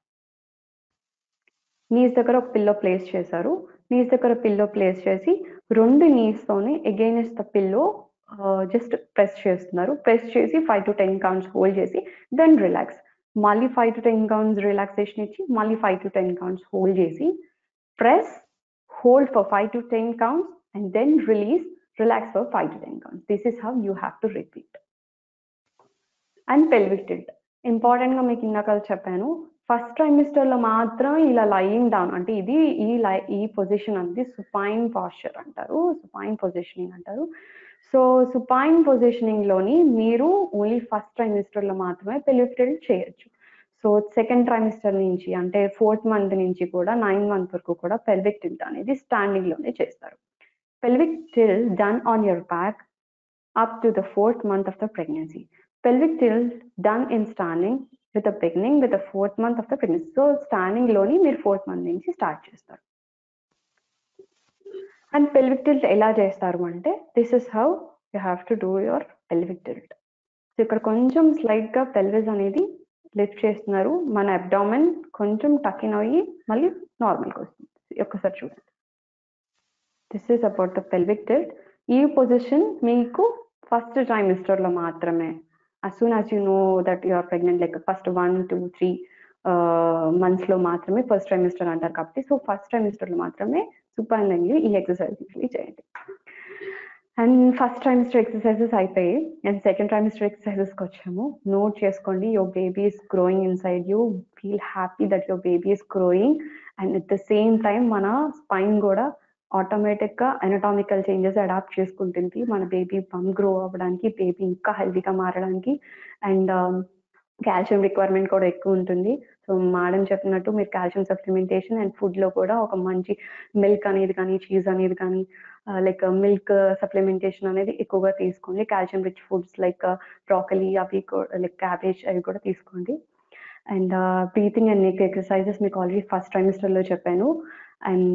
నీస్ దగ్గర ఒక పిల్లో ప్లేస్ చేశారు నీస్ దగ్గర పిల్లో ప్లేస్ చేసి రెండు నీస్ తోని against the pillow just press చేస్తున్నారు ప్రెస్ చేసి five to ten counts hold చేసి దెన్ రిలాక్స్ మళ్ళీ five to ten counts relaxation ఇచ్చి మళ్ళీ five to ten counts hold చేసి press hold for five to ten counts and then release relax for five to ten counts this is how you have to repeat and pelvic tilt important గా మీకు ఇందాక చెప్పాను first trimester లో మాత్రం ఇలా lying down అంటే ఇది ఈ లై ఈ పొజిషన్ అనేది సుపైన్ పాస్చర్ అంటారు సుపైన్ పొజిషనింగ్ అంటారు సో సుపైన్ పొజిషనింగ్ లోని మీరు ఓన్లీ ఫస్ట్ ట్రైమిస్టర్ లో మాత్రమే పెల్విక్ టిల్ట్ చేయొచ్చు సో సెకండ్ ట్రైమిస్టర్ నుంచి అంటే ఫోర్త్ మంత్ నుంచి కూడా నైన్ మంత్ వరకు కూడా పెల్విక్ టిల్ట్ అనేది స్టాండింగ్ లోనే చేస్తారు pelvic tilt done on your back up to the fourth month of the pregnancy. Pelvic tilt done in standing with the beginning with the fourth month of the pregnancy. So standing లోని మీరు fourth month నుంచి start చేస్తారు and pelvic tilt ఎలా చేస్తారు అంటే this is how you have to do your pelvic tilt so ఇక్కడ కొంచెం slight గా పెల్విస్ అనేది లిఫ్ట్ చేస్తున్నారు మన అబ్డామెన్ కొంచెం టకిన్ అయ్యి మళ్ళీ నార్మల్కి వస్తుంది ఒక్కసారి చూడండి this is about the pelvic tilt ఈ పొజిషన్ మీకు ఫస్ట్ ట్రైమిస్టర్ లో మాత్రమే as soon as you know that you are pregnant like first one two three months లో మాత్రమే ఫస్ట్ ట్రైమిస్టర్ అంటారు కాబట్టి సో ఫస్ట్ ట్రైమిస్టర్ లో మాత్రమే సూపర్ ఈ ఎక్సర్సైజ్ చేయండి అండ్ ఫస్ట్ ట్రైమిస్టర్ ఎక్సర్సైజెస్ అయిపోయి అండ్ సెకండ్ ట్రైమిస్టర్ ఎక్సర్సైజెస్కి వచ్చాము నోట్ చేసుకోండి your baby is growing inside you feel happy that your baby is growing and at the same time మన spine కూడా ఆటోమేటిక్ గా anatomical changes adapt చేసుకుంటుంది మన baby bum grow అవ్వడానికి baby ఇంకా హెల్తీగా మారడానికి అండ్ కాల్షియం రిక్వైర్మెంట్ కూడా ఎక్కువ ఉంటుంది సో మేడం చెప్పినట్టు మీరు కాల్షియం సప్లిమెంటేషన్ అండ్ ఫుడ్ లో కూడా ఒక మంచి మిల్క్ అనేది కానీ చీజ్ అనేది కానీ లైక్ మిల్క్ సప్లిమెంటేషన్ అనేది ఎక్కువగా తీసుకోండి calcium rich foods like broccoli అవి లైక్ క్యాబేజ్ అవి కూడా తీసుకోండి and breathing and neck exercises మీకు ఆల్రెడీ ఫస్ట్ ట్రైమిస్టర్ లో చెప్పాను and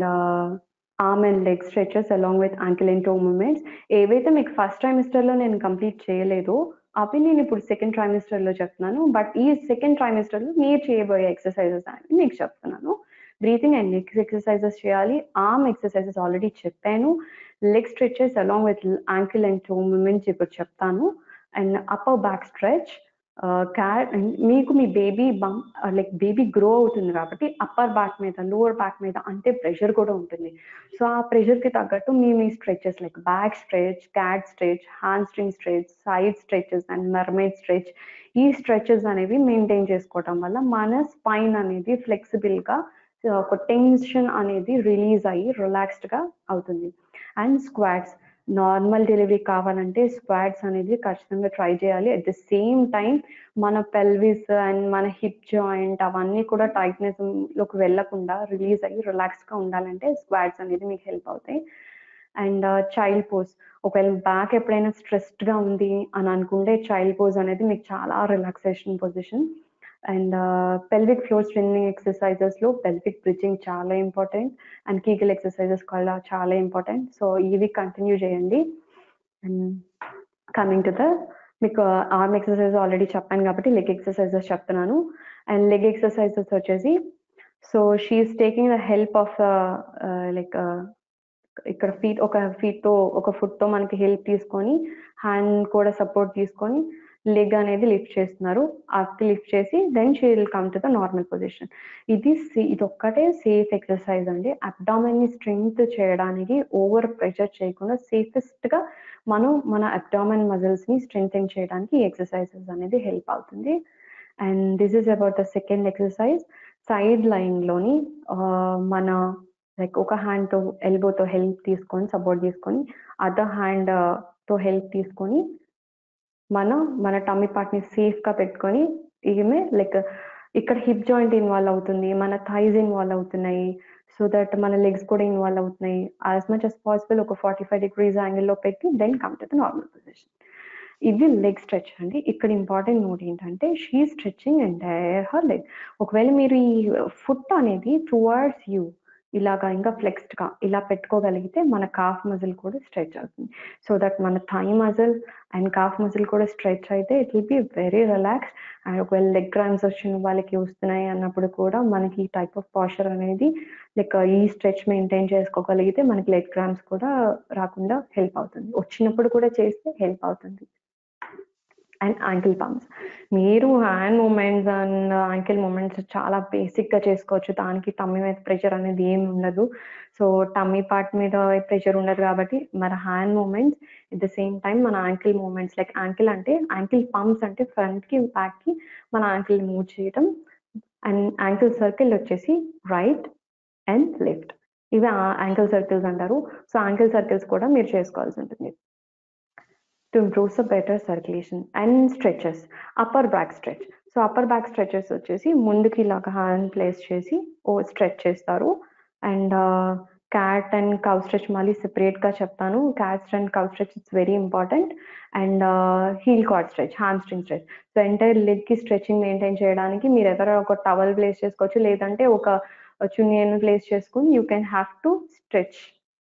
arm and leg stretches along with ankle and toe movements ఏవైతే మీకు ఫస్ట్ ట్రైమిస్టర్ లో నేను కంప్లీట్ చేయలేదో అవి నేను ఇప్పుడు సెకండ్ ట్రైమిస్టర్ లో చెప్తున్నాను బట్ ఈ సెకండ్ ట్రైమిస్టర్ లో మీరు చేయబోయే ఎక్సర్సైజెస్ అని మీకు చెప్తున్నాను బ్రీతింగ్ అండ్ లెగ్ ఎక్సర్సైజెస్ చేయాలి ఆర్మ్ ఎక్సర్సైజెస్ ఆల్రెడీ చెప్పాను leg stretches along with ankle and toe movements ఇప్పుడు చెప్తాను and upper back stretch cat మీకు మీ baby bum like baby grow అవుతుంది కాబట్టి అప్పర్ బ్యాక్ మీద లోవర్ బ్యాక్ మీద అంటే ప్రెషర్ కూడా ఉంటుంది సో ఆ ప్రెషర్ కి తగ్గట్టు మీ మీ stretches like back stretch cat stretch hamstring stretch side stretches and mermaid stretch ఈ స్ట్రెచెస్ అనేవి మెయింటైన్ చేసుకోవటం వల్ల మన స్పైన్ అనేది ఫ్లెక్సిబుల్ గా ఒక టెన్షన్ అనేది రిలీజ్ అయ్యి రిలాక్స్డ్ గా అవుతుంది అండ్ స్క్వాట్స్ నార్మల్ డెలివరీ కావాలంటే స్క్వాడ్స్ అనేది ఖచ్చితంగా ట్రై చేయాలి అట్ ద సేమ్ టైం మన పెల్విస్ అండ్ మన హిప్ జాయింట్ అవన్నీ కూడా టైట్నెస్ లోకి వెళ్ళకుండా రిలీజ్ అయ్యి రిలాక్స్ గా ఉండాలంటే స్క్వాడ్స్ అనేది మీకు హెల్ప్ అవుతాయి అండ్ చైల్డ్ పోజ్ ఒకవేళ బ్యాక్ ఎప్పుడైనా స్ట్రెస్డ్ గా ఉంది అని అనుకుంటే చైల్డ్ పోజ్ అనేది మీకు చాలా relaxation position and pelvic floor strength exercises లో పెల్విక్ బ్రిడ్జింగ్ చాలా ఇంపార్టెంట్ అండ్ కీగల్ ఎక్సర్సైజెస్ కూడా చాలా ఇంపార్టెంట్ సో ఇవి కంటిన్యూ చేయండి అండ్ కమింగ్ టు ద మీకు ఆర్మ్ ఎక్సర్సైజ్ ఆల్రెడీ చెప్పాను కాబట్టి లెగ్ ఎక్సర్సైజెస్ చెప్తున్నాను అండ్ లెగ్ ఎక్సర్సైజెస్ వచ్చేసి so she's taking the help of like ఇక్కడ ఫీట్ ఒక ఫీట్ తో ఒక ఫుట్ తో మనకి హెల్ప్ తీసుకొని హ్యాండ్ కూడా సపోర్ట్ తీసుకొని లెగ్ అనేది లిఫ్ట్ చేస్తున్నారు అప్ లిఫ్ట్ చేసి then she will come to the normal position ఇది ఇది ఒక్కటే సేఫ్ ఎక్సర్సైజ్ అండి అబ్డామిన్ ని స్ట్రెంగ్త్ చేయడానికి ఓవర్ ప్రెషర్ చేయకుండా సేఫెస్ట్ గా మనం మన అబ్డామిన్ మజిల్స్ ని స్ట్రెంగ్ చేయడానికి ఈ ఎక్సర్సైజెస్ అనేది హెల్ప్ అవుతుంది and this is about the second exercise side line లోని మన లైక్ ఒక హ్యాండ్ తో ఎల్బోతో హెల్ప్ తీసుకొని సపోర్ట్ తీసుకొని అదర్ హ్యాండ్ తో హెల్ప్ తీసుకొని మనం మన టమ్మీ పార్ట్ ని సేఫ్ గా పెట్టుకొని ఈమె లైక్ ఇక్కడ హిప్ జాయింట్ ఇన్వాల్వ్ అవుతుంది మన థైజ్ ఇన్వాల్వ్ అవుతున్నాయి సో దట్ మన లెగ్స్ కూడా ఇన్వాల్వ్ అవుతున్నాయి యాజ్ మచ్ అస్ పాసిబుల్ ఒక ఫార్టీ ఫైవ్ డిగ్రీస్ యాంగిల్లో పెట్టి then come to the normal position ఇది లెగ్ స్ట్రెచ్ అండి ఇక్కడ ఇంపార్టెంట్ నోట్ ఏంటంటే she stretching entire her leg ఒకవేళ మీరు ఈ ఫుట్ అనేది టువర్డ్స్ యూ ఇలాగా ఇంకా ఫ్లెక్స్డ్ గా ఇలా పెట్టుకోగలిగితే మన కాఫ్ మజిల్ కూడా స్ట్రెచ్ అవుతుంది సో దట్ మన thigh muscle and calf muscle కూడా స్ట్రెచ్ అయితే it will be very relax and ఒకవేళ లెగ్ క్రాంప్స్ వచ్చిన వాళ్ళకి వస్తున్నాయి అన్నప్పుడు కూడా మనకి ఈ టైప్ ఆఫ్ పాస్చర్ అనేది లైక్ ఈ స్ట్రెచ్ మెయింటైన్ చేసుకోగలిగితే మనకి లెగ్ క్రాంప్స్ కూడా రాకుండా హెల్ప్ అవుతుంది వచ్చినప్పుడు కూడా చేస్తే హెల్ప్ అవుతుంది అండ్ యాంకిల్ పంప్స్ మీరు hand movements and ankle movements చాలా బేసిక్ గా చేసుకోవచ్చు దానికి టమ్మీ మీద ప్రెషర్ అనేది ఏమి ఉండదు సో టమ్మీ పార్ట్ మీద ప్రెషర్ ఉండదు కాబట్టి మన hand movements at the same time మన యాంకిల్ మూమెంట్స్ లైక్ యాంకిల్ అంటే యాంకిల్ పంప్స్ అంటే ఫ్రంట్ కి బ్యాక్ కి మన యాంకిల్ మూవ్ చేయడం అండ్ యాంకిల్ సర్కిల్ వచ్చేసి రైట్ అండ్ లెఫ్ట్ ఇవి యాంకిల్ సర్కిల్స్ అంటారు సో యాంకిల్ సర్కిల్స్ కూడా మీరు చేసుకోవాల్సి ఉంటుంది to improve the better circulation and stretches upper back stretch so upper back stretches వచ్చేసి ముందుకి ఇలాగ హ్యాండ్ ప్లేస్ చేసి ఓ స్ట్రెచ్ చేస్తారు and cat and cow stretch మళ్ళీ సెపరేట్ గా చెప్తాను cat and cow stretch it's very important and heel cord stretch hamstring stretch so entire leg కి స్ట్రెచింగ్ మెయింటైన్ చేయడానికి మీరు ఎవరో ఒక టవల్ ప్లేస్ చేసుకోవచ్చు లేదంటే ఒక చున్నీ ప్లేస్ చేసుకుని you can have to stretch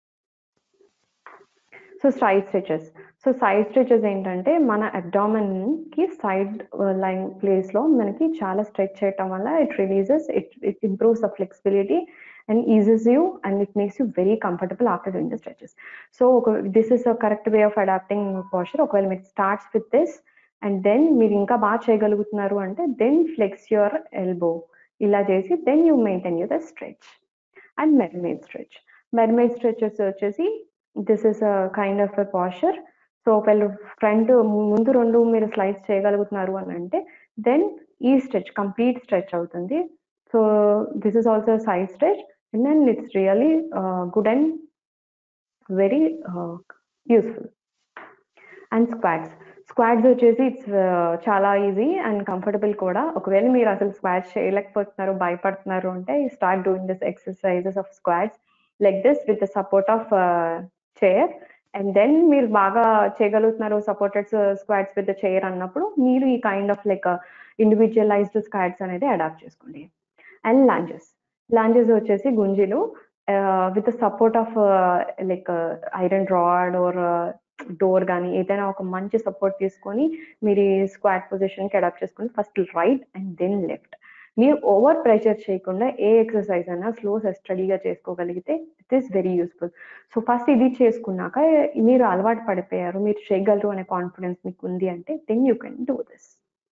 so side stretches so side stretches ఏంటంటే మన అబ్డామన్ కి సైడ్ లైన్ ప్లేస్ లో మనకి చాలా స్ట్రెచ్ చేయటం వల్ల it releases it it improves the flexibility and eases you and it makes you very comfortable after doing the stretches so ఒక this is a correct way of adapting posture ఒకవేళ మీరు starts with this and then మీరు ఇంకా బాగా చేయగలుగుతున్నారు అంటే then flex your elbow ఇలా చేసి then you maintain your the stretch and mermaid stretch mermaid stretches వచ్చేసి this is a kind of a posture so ఒకవేళ ఫ్రంట్ ముందు రెండు మీరు స్లైడ్స్ చేయగలుగుతున్నారు అని అంటే దెన్ ఈ స్ట్రెచ్ కంప్లీట్ స్ట్రెచ్ అవుతుంది so this is also side stretch and then it's really good and very useful and squats squats వచ్చేసి ఇట్స్ చాలా ఈజీ అండ్ కంఫర్టబుల్ కూడా ఒకవేళ మీరు అసలు స్క్వాడ్స్ చేయలేకపోతున్నారు భయపడుతున్నారు అంటే start doing this exercises of squats like this with the support of chair and then మీరు బాగా చేయగలుగుతున్నారు సపోర్టెడ్ స్క్వాడ్స్ విత్ చైర్ అన్నప్పుడు మీరు ఈ kind of like individualized squats అనేది అడాప్ట్ చేసుకోండి అండ్ లాంజెస్ లాంజెస్ వచ్చేసి గుంజీలు with support of like iron rod or door కానీ ఏదైనా ఒక మంచి సపోర్ట్ తీసుకొని మీరు స్క్వాడ్ పొజిషన్ కి అడాప్ట్ చేసుకొని first right and then left మీరు ఓవర్ ప్రెషర్ చేయకుండా ఏ ఎక్సర్సైజ్ అయినా స్లో స్టడీగా చేసుకోగలిగితే it is very useful so first ఇది చేసుకున్నాక మీరు అలవాటు పడిపోయారు మీరు చేయగలరు అనే కాన్ఫిడెన్స్ మీకు ఉంది అంటే then you can do this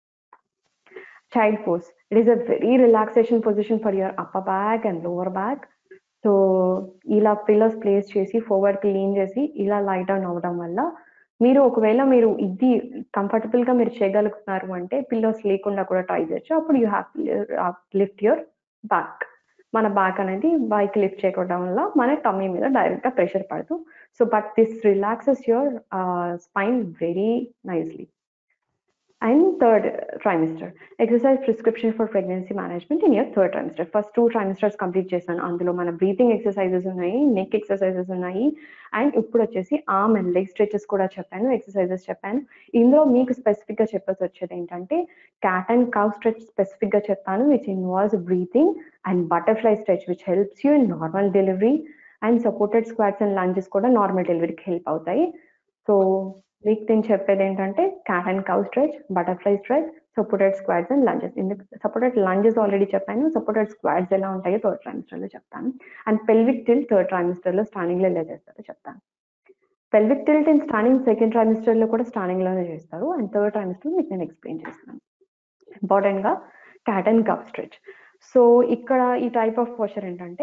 child pose it is a very relaxation position for your upper back and lower back so ఇలా పిల్లర్స్ ప్లేస్ చేసి ఫార్వర్డ్ కి లీన్ చేసి ఇలా లైట్ డౌన్ అవ్వడం వల్ల మీరు ఒకవేళ మీరు ఇది కంఫర్టబుల్ గా మీరు చేయగలుగుతున్నారు అంటే పిల్లోస్ లేకుండా కూడా ట్రై చేయొచ్చు అప్పుడు you have lift your back మన బ్యాక్ అనేది బైక్ లిఫ్ట్ చేయడం వల్ల మన టమ్మీ మీద డైరెక్ట్ గా ప్రెషర్ పడదు so but this relaxes your spine very nicely and third trimester exercise prescription for pregnancy management in your third trimester first two trimesters complete చేశాను అందులో మన బ్రీతింగ్ ఎక్సర్సైజెస్ ఉన్నాయి నెక్ ఎక్సర్సైజెస్ ఉన్నాయి and ఇప్పుడు వచ్చేసి arm and leg stretches కూడా చెప్పాను exercises చెప్పాను ఇందులో మీకు స్పెసిఫిక్ గా చెప్పాల్సి వచ్చేది ఏంటంటే cat and cow stretch specific గా చెప్తాను which involves breathing and butterfly stretch which helps you in normal delivery and supported squats and lunges కూడా నార్మల్ డెలివరీకి హెల్ప్ అవుతాయి సో మీకు నేను చెప్పేది ఏంటంటే cat and cow stretch butterfly stretch supported squats and lunges ఇందుకు సపోర్టెడ్ లంజెస్ ఆల్రెడీ చెప్పాను supported squats ఎలా ఉంటాయో థర్డ్ ట్రైమిస్టర్ లో చెప్తాను and pelvic tilt third trimester లో స్టాండింగ్ లో ఎలా చేస్తారో చెప్తాను pelvic tilt in standing second trimester లో కూడా స్టాండింగ్ లోనే చేస్తారు అండ్ థర్డ్ ట్రైమిస్టర్ మీకు నేను ఎక్స్ప్లెయిన్ చేస్తాను ఇంపార్టెంట్ గా cat and cow stretch so ఇక్కడ ఈ టైప్ ఆఫ్ పోస్చర్ ఏంటంటే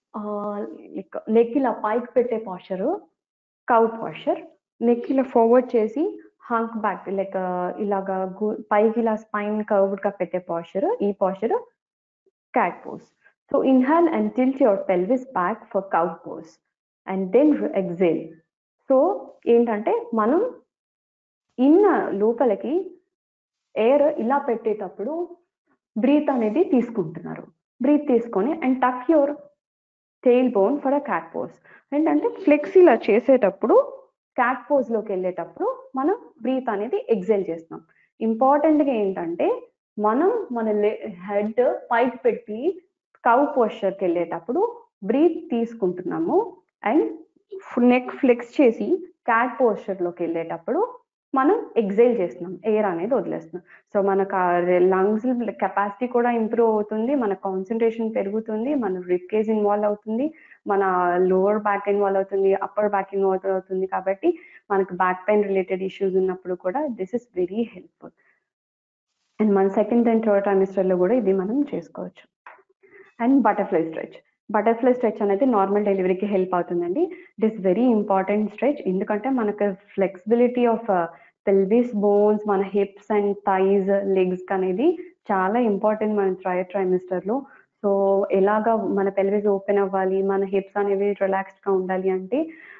నెక్ ఇలా పైకి పెట్టే పోస్చర్ కవ్ పోస్చర్ నెక్ ఇలా ఫార్వర్డ్ చేసి హంక్ బ్యాక్ లైక్ ఇలాగా పైకి ఇలా స్పైన్ కర్వ్డ్ గా పెట్టే పాస్చర్ ఈ posture cat pose so inhale and tilt your pelvis back for cow pose and then exhale so ఏంటంటే మనం ఇన్న లోపలికి ఎయిర్ ఇలా పెట్టేటప్పుడు బ్రీత్ అనేది తీసుకుంటున్నారు బ్రీత్ తీసుకొని and tuck your tailbone for a cat pose ఏంటంటే ఫ్లెక్స్ ఇలా చేసేటప్పుడు క్యాట్ పోజ్ లోకి వెళ్ళేటప్పుడు మనం బ్రీత్ అనేది ఎగ్జైల్ చేస్తాం ఇంపార్టెంట్ గా ఏంటంటే మనం మన హెడ్ పైకి పెట్టి కవ్ పోస్చర్కి వెళ్ళేటప్పుడు బ్రీత్ తీసుకుంటున్నాము అండ్ నెక్ ఫ్లెక్స్ చేసి క్యాట్ పోస్చర్లోకి వెళ్ళేటప్పుడు మనం ఎగ్జైల్ చేస్తున్నాం ఎయిర్ అనేది వదిలేస్తున్నాం సో మనకు లంగ్స్ కెపాసిటీ కూడా ఇంప్రూవ్ అవుతుంది మన కాన్సన్ట్రేషన్ పెరుగుతుంది మన రిప్ కేజ్ ఇన్వాల్వ్ అవుతుంది మన లోవర్ బ్యాక్ ఇన్వాల్వ్ అవుతుంది అప్పర్ బ్యాక్ ఇన్వాల్వ్ అవుతుంది కాబట్టి మనకు బ్యాక్ పెయిన్ రిలేటెడ్ ఇష్యూస్ ఉన్నప్పుడు కూడా this is very helpful and మన సెకండ్ అండ్ థర్డ్ ట్రైమిస్టర్లో కూడా ఇది మనం చేసుకోవచ్చు and butterfly stretch butterfly stretch అనేది నార్మల్ డెలివరీకి హెల్ప్ అవుతుందండి it is very important stretch ఎందుకంటే మనకు ఫ్లెక్సిబిలిటీ ఆఫ్ పెల్విస్ బోన్స్ మన హిప్స్ అండ్ థైజ్ లెగ్స్ అనేది చాలా ఇంపార్టెంట్ మన ట్రై ట్రైమిస్టర్లో సో ఎలాగా మన పెల్విస్ ఓపెన్ అవ్వాలి మన హిప్స్ అనేవి రిలాక్స్డ్గా ఉండాలి అంటే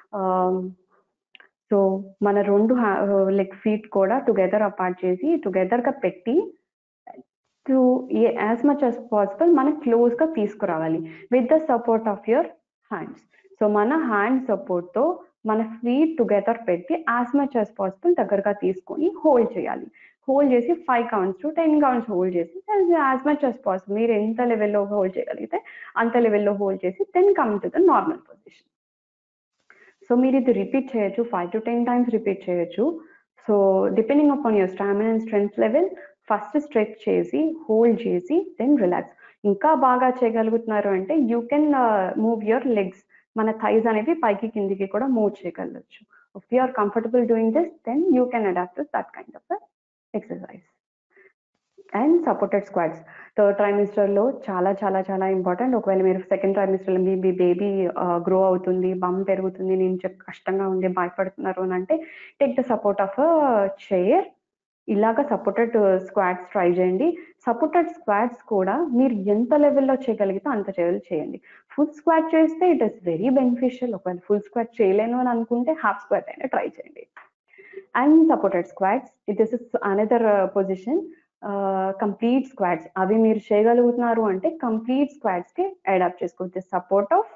సో మన రెండు లెగ్ ఫీట్ కూడా టుగెదర్ అపార్ట్ చేసి టుగెదర్గా పెట్టి to as much as possible మన క్లోజ్గా తీసుకురావాలి with the support of your hands so మన హ్యాండ్ సపోర్ట్తో మన ఫీట్ టుగెదర్ పెట్టి యాజ్ మచ్ యాజ్ పాసిబుల్ దగ్గరగా తీసుకొని హోల్డ్ చేయాలి హోల్డ్ చేసి five counts to ten counts hold చేసి యాజ్ మచ్ యాజ్ పాసిబుల్ మీరు ఎంత లెవెల్లో హోల్డ్ చేయగలిగితే అంత లెవెల్లో హోల్డ్ చేసి then come to the normal position so మీరు ఇది రిపీట్ చేయొచ్చు five to ten times repeat చేయొచ్చు so depending upon your stamina and strength level first stretch చేసి హోల్డ్ చేసి దెన్ రిలాక్స్ ఇంకా బాగా చేయగలుగుతున్నారు అంటే you can move your legs మన థైజ్ అనేవి పైకి కిందికి కూడా మూవ్ చేయగలచ్చు if you are comfortable doing this then you can adapt that kind of exercise and supported squats third ట్రైమిస్టర్లో చాలా చాలా చాలా ఇంపార్టెంట్ ఒకవేళ మీరు సెకండ్ ట్రైమిస్టర్లో మీ మీ బేబీ గ్రో అవుతుంది బమ్ పెరుగుతుంది నేను చెప్ కష్టంగా ఉంది భయపడుతున్నారు అని అంటే take the support of chair ఇలాగ సపోర్టెడ్ స్క్వాడ్స్ ట్రై చేయండి సపోర్టెడ్ స్క్వాడ్స్ కూడా మీరు ఎంత లెవెల్లో చేయగలిగితే అంత లెవెల్ చేయండి ఫుల్ స్క్వాడ్ చేస్తే ఇట్ ఇస్ వెరీ బెనిఫిషియల్ ఒకవేళ ఫుల్ స్క్వాడ్ చేయలేను అని అనుకుంటే హాఫ్ స్క్వాడ్ అయినా ట్రై చేయండి and supported squats it is another position complete squats అవి మీరు చేయగలుగుతున్నారు అంటే కంప్లీట్ స్క్వాడ్స్ కి అడాప్ట్ చేసుకోవచ్చు support of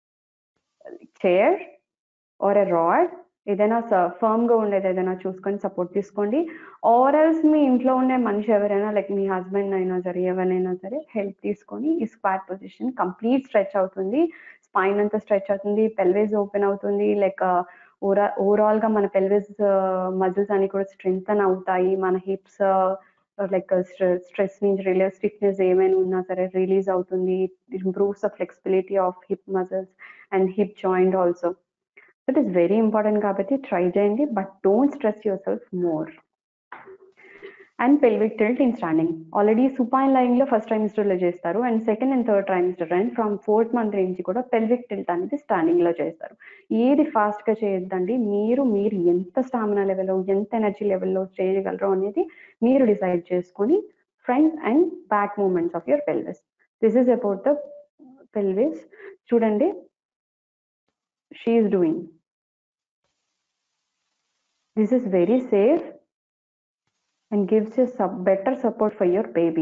chair or a rod ఏదైనా ఫర్మ్ గా ఉండేది ఏదైనా చూసుకొని సపోర్ట్ తీసుకోండి ఆర్ ఎల్స్ మీ ఇంట్లో ఉండే మనిషి ఎవరైనా లైక్ మీ హస్బెండ్ అయినా సరే ఎవరైనా సరే హెల్ప్ తీసుకొని ఈ స్క్వాడ్ పొజిషన్ కంప్లీట్ స్ట్రెచ్ అవుతుంది స్పైన్ అంతా స్ట్రెచ్ అవుతుంది పెల్వేస్ ఓపెన్ అవుతుంది లైక్ ఓవరా ఓవరాల్ గా మన పెల్విస్ మజిల్స్ అన్ని కూడా స్ట్రెంగ్తన్ అవుతాయి మన హిప్స్ లైక్ స్ట్రెస్ నుంచి రిలీజ్ స్టిఫ్నెస్ ఏమైనా ఉన్నా సరే రిలీజ్ అవుతుంది improves the flexibility of hip muscles and hip joint also it is very important కాబట్టి ట్రై చేయండి but don't stress yourself more and pelvic tilt in standing already supine line లో first trimester లో చేస్తారు and second and third trimester and from fourth month నుంచి కూడా pelvic tilt అనేది standing లో చేస్తారు ఏది ఫాస్ట్ గా చేయొద్దండి మీరు మీరు ఎంత స్టామినా లెవెల్లో ఎంత ఎనర్జీ లెవెల్లో చేయగలరో అనేది మీరు డిసైడ్ చేసుకొని front and back movements of your pelvis this is about the pelvis చూడండి she is doing this is very safe and gives you sub better support for your baby.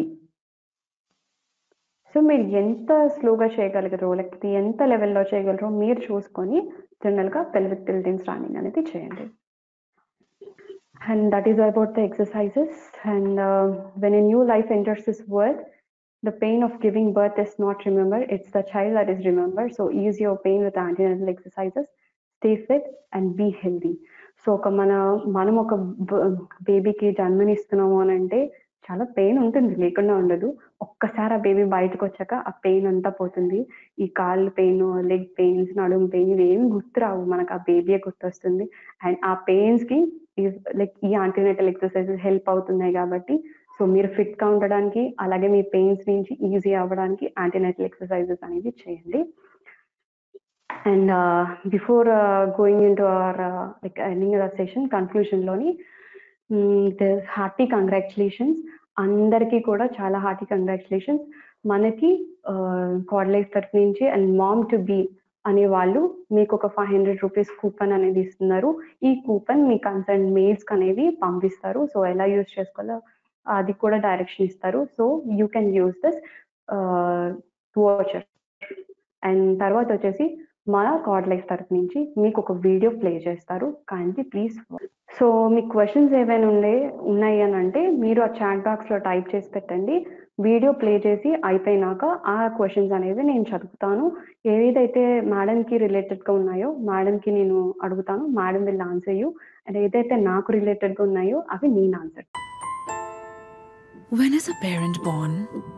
So మీరు ఎంత స్లోగా చేయగలగరు లేకపోతే ఎంత లెవెల్లో చేయగలరో మీరు చూసుకొని జనరల్గా పెల్విక్ టిల్టింగ్ స్టాండింగ్ అనేది చేయండి and that is about the exercises and when a new life enters this world the pain of giving birth is not remember it's the child that is remember so ease your pain with antenatal exercises stay fit and be healthy so ఒక మన మనం ఒక బేబీకి జన్మనిస్తున్నాము అని అంటే చాలా pain ఉంటుంది లేకుండా ఉండదు ఒక్కసారి ఆ బేబీ బయటకు వచ్చాక ఆ పెయిన్ అంతా పోతుంది ఈ కాళ్ళు పెయిన్ లెగ్ పెయిన్స్ నడుము పెయిన్ ఇవి ఏం గుర్తురావు మనకు ఆ బేబీయే గుర్తొస్తుంది అండ్ ఆ పెయిన్స్ కి లైక్ ఈ యాంటీనేటల్ ఎక్సర్సైజెస్ హెల్ప్ అవుతున్నాయి కాబట్టి సో మీరు ఫిట్ గా ఉండడానికి అలాగే మీ పెయిన్స్ నుంచి ఈజీ అవ్వడానికి యాంటీనేటల్ ఎక్సర్సైజెస్ అనేవి చేయండి and before going in to our like ending the session కన్క్లూషన్లోని హార్టీ కంగ్రాచులేషన్స్ అందరికీ కూడా చాలా హార్టీ కంగ్రాచులేషన్స్ మనకి కార్డ్ లైఫ్ తరఫు నుంచి అండ్ మామ్ టు బీ అనే వాళ్ళు మీకు ఒక ఫైవ్ హండ్రెడ్ రూపీస్ కూపన్ అనేది ఇస్తున్నారు ఈ కూపన్ మీ కన్సర్న్ మెయిల్స్కి అనేవి పంపిస్తారు సో ఎలా యూజ్ చేసుకోవాలో అది కూడా డైరెక్షన్ ఇస్తారు so you can use this voucher and తర్వాత వచ్చేసి మన కార్డ్ లైఫ్ తరఫు నుంచి మీకు ఒక వీడియో ప్లే చేస్తారు కానీ ప్లీజ్ సో మీ క్వశ్చన్స్ ఏవైనా ఉండే ఉన్నాయి అని అంటే మీరు ఆ చాట్ బాక్స్ లో టైప్ చేసి పెట్టండి వీడియో ప్లే చేసి అయిపోయినాక ఆ క్వశ్చన్స్ అనేవి నేను చదువుతాను ఏదైతే మేడంకి రిలేటెడ్గా ఉన్నాయో మేడంకి నేను అడుగుతాను madam will answer you and ఏదైతే నాకు రిలేటెడ్గా ఉన్నాయో అవి నేను answer When is a parent born?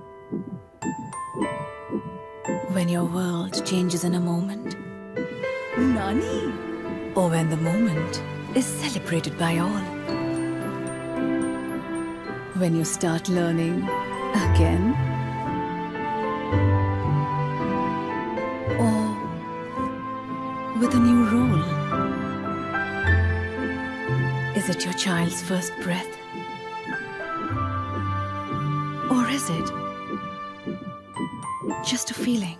When your world changes in a moment. Nani? Or when the moment is celebrated by all. When you start learning again. Or with a new role. Is it your child's first breath? Or is it just a feeling?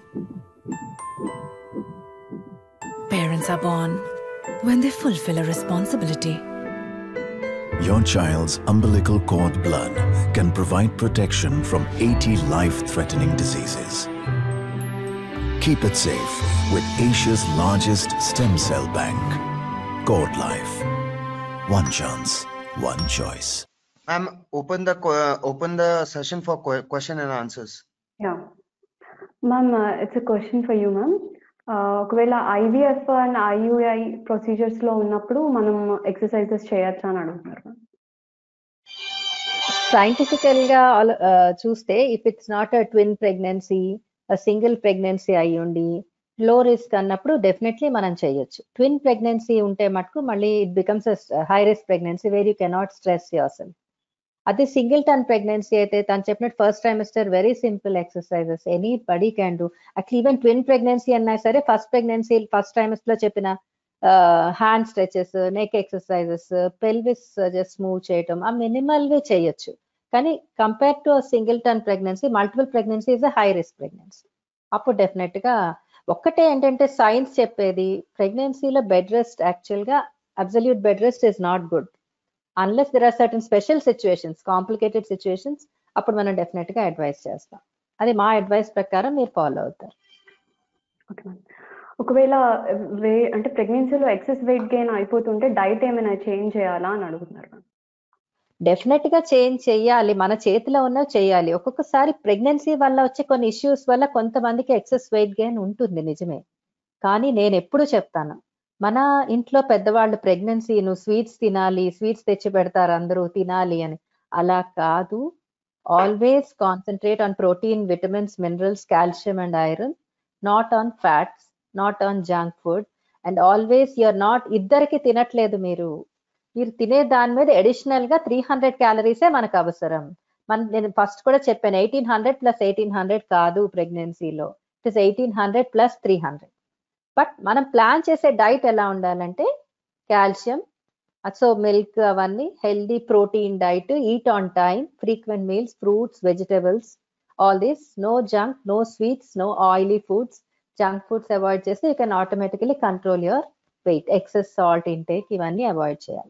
Parents are born when they fulfill a responsibility. Your child's umbilical cord blood can provide protection from 80 life threatening diseases. Keep it safe with Asia's largest stem cell bank, Cord Life. One chance, one choice. Ma'am, open the que- open the session for que- question and answers. Yeah ma'am it's a question for you ma'am ఒకవేళ IVF and IUI ప్రొసీజర్స్లో ఉన్నప్పుడు మనం exercises చేయొచ్చా అని అడుగుతున్నారు ma'am సైంటిఫికల్ గా ఆలో- ఆ, చూస్తే if it's not a twin pregnancy single pregnancy అయి ఉండి లో రిస్క్ అన్నప్పుడు డెఫినెట్లీ మనం చేయొచ్చు ట్విన్ ప్రెగ్నెన్సీ ఉంటే మటుకు మళ్ళీ it becomes high risk pregnancy where you cannot stress yourself అదే సింగిల్ టర్న్ ప్రెగ్నెన్సీ అయితే తను చెప్పినట్టు first trimester very simple exercises anybody can do actual even twin pregnancy అన్నా సరే ఫస్ట్ ప్రెగ్నెన్సీ ఫస్ట్ ట్రైమిస్టర్ లో చెప్పిన hand stretches neck exercises pelvis just move చేయటం ఆ మినిమల్ వి చేయొచ్చు కానీ compare to singleton pregnancy multiple pregnancy is a high risk pregnancy అప్పుడు డెఫినెట్ గా ఒక్కటే ఏంటంటే సైన్స్ చెప్పేది ప్రెగ్నెన్సీలో బెడ్ రెస్ట్ యాక్చువల్ గా absolute bed rest is not good unless there are certain special situations complicated situations అప్పుడు మనం definite గా అడ్వైస్ చేస్తాం అది మా అడ్వైస్ ప్రకారం మీరు ఫాలో అవుతారు ఓకే మ్యామ్ ఒకవేళ వే అంటే ప్రెగ్నెన్సీలో ఎక్సెస్ వెయిట్ గెయిన్ అయిపోతుంటే డైట్ ఏమైనా చేంజ్ చేయాలా అని అడుగుతున్నారు మ్యామ్ డెఫినెట్ గా చేంజ్ చెయ్యాలి మన చేతిలో ఉన్నవి చేయాలి ఒక్కొక్కసారి ప్రెగ్నెన్సీ వల్ల వచ్చే కొన్ని ఇష్యూస్ వల్ల కొంతమందికి ఎక్సెస్ వెయిట్ గెయిన్ ఉంటుంది నిజమే కానీ నేను ఎప్పుడు చెప్తాను మన ఇంట్లో పెద్దవాళ్ళు ప్రెగ్నెన్సీ నువ్వు స్వీట్స్ తినాలి స్వీట్స్ తెచ్చి పెడతారు అందరూ తినాలి అని అలా కాదు always concentrate on protein vitamins minerals calcium and iron not on fats not on junk food and always you are not ఇద్దరికి తినట్లేదు మీరు మీరు తినే దాని మీద అడిషనల్ గా త్రీ హండ్రెడ్ క్యాలరీసే మనకు అవసరం మన నేను ఫస్ట్ కూడా చెప్పాను eighteen hundred plus eighteen hundred కాదు ప్రెగ్నెన్సీలో it is eighteen hundred plus three hundred but మనం ప్లాన్ చేసే డైట్ ఎలా ఉండాలంటే కాల్షియం సో మిల్క్ అవన్నీ healthy protein diet eat on time frequent meals fruits vegetables all this no junk no sweets no oily foods junk foods avoid చేస్తే you can automatically control your weight excess salt intake ఇవన్నీ avoid చేయాలి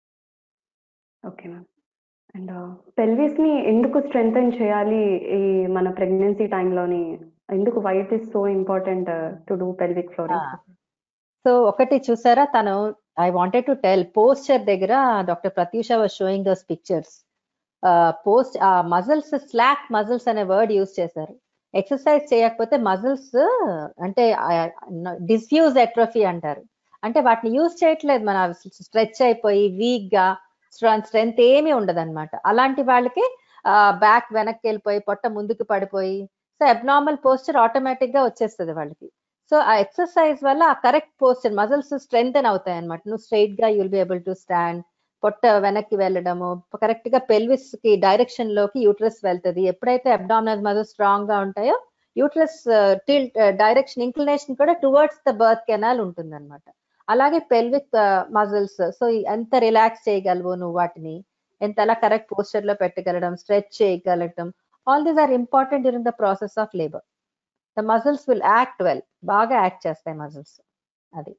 okay ma'am and pelvis ని ఎందుకు strengthen చేయాలి ఈ మన pregnancy టైంలోని ఎందుకు why it is so important to do pelvic flooring so ఒకటి చూసారా తను I wanted to tell posture దగ్గర doctor Pratyusha was showing those pictures post ఆ మజిల్స్ స్లాక్ మజిల్స్ అనే వర్డ్ యూజ్ చేశారు ఎక్సర్సైజ్ చేయకపోతే మజిల్స్ అంటే డిస్యూజ్ ఎట్రోఫీ అంటారు అంటే వాటిని యూజ్ చేయట్లేదు మన స్ట్రెచ్ అయిపోయి వీక్ గా స్ట్రెంత్ ఏమీ ఉండదు అనమాట అలాంటి వాళ్ళకి బ్యాక్ వెనక్కి వెళ్ళిపోయి పొట్ట ముందుకు పడిపోయి సో అబ్నార్మల్ పోస్చర్ ఆటోమేటిక్ గా వచ్చేస్తుంది వాళ్ళకి సో ఆ ఎక్సర్సైజ్ వల్ల ఆ కరెక్ట్ పోస్చర్ మజిల్స్ స్ట్రెంగ్ అవుతాయి అనమాట నువ్వు స్ట్రైట్ గా you'll be able to stand పొట్ట వెనక్కి వెళ్ళడము కరెక్ట్ గా పెల్విస్ కి డైరెక్షన్ లోకి యూట్రస్ వెళ్తుంది ఎప్పుడైతే అబ్డామినల్ మజిల్ స్ట్రాంగ్ గా ఉంటాయో యూట్రస్ టిల్ డైరెక్షన్ ఇంక్లినేషన్ కూడా టువర్డ్స్ ద బర్త్ కెనాల్ ఉంటుంది అనమాట అలాగే పెల్విక్ మజిల్స్ సో ఎంత రిలాక్స్ చేయగలవు నువ్వు వాటిని ఎంత అలా కరెక్ట్ పోస్చర్ లో పెట్టగలడం స్ట్రెచ్ చేయగలగడం all these are important during the process of labour the muscles will act well బాగా యాక్ట్ చేస్తాయి మజిల్స్ అది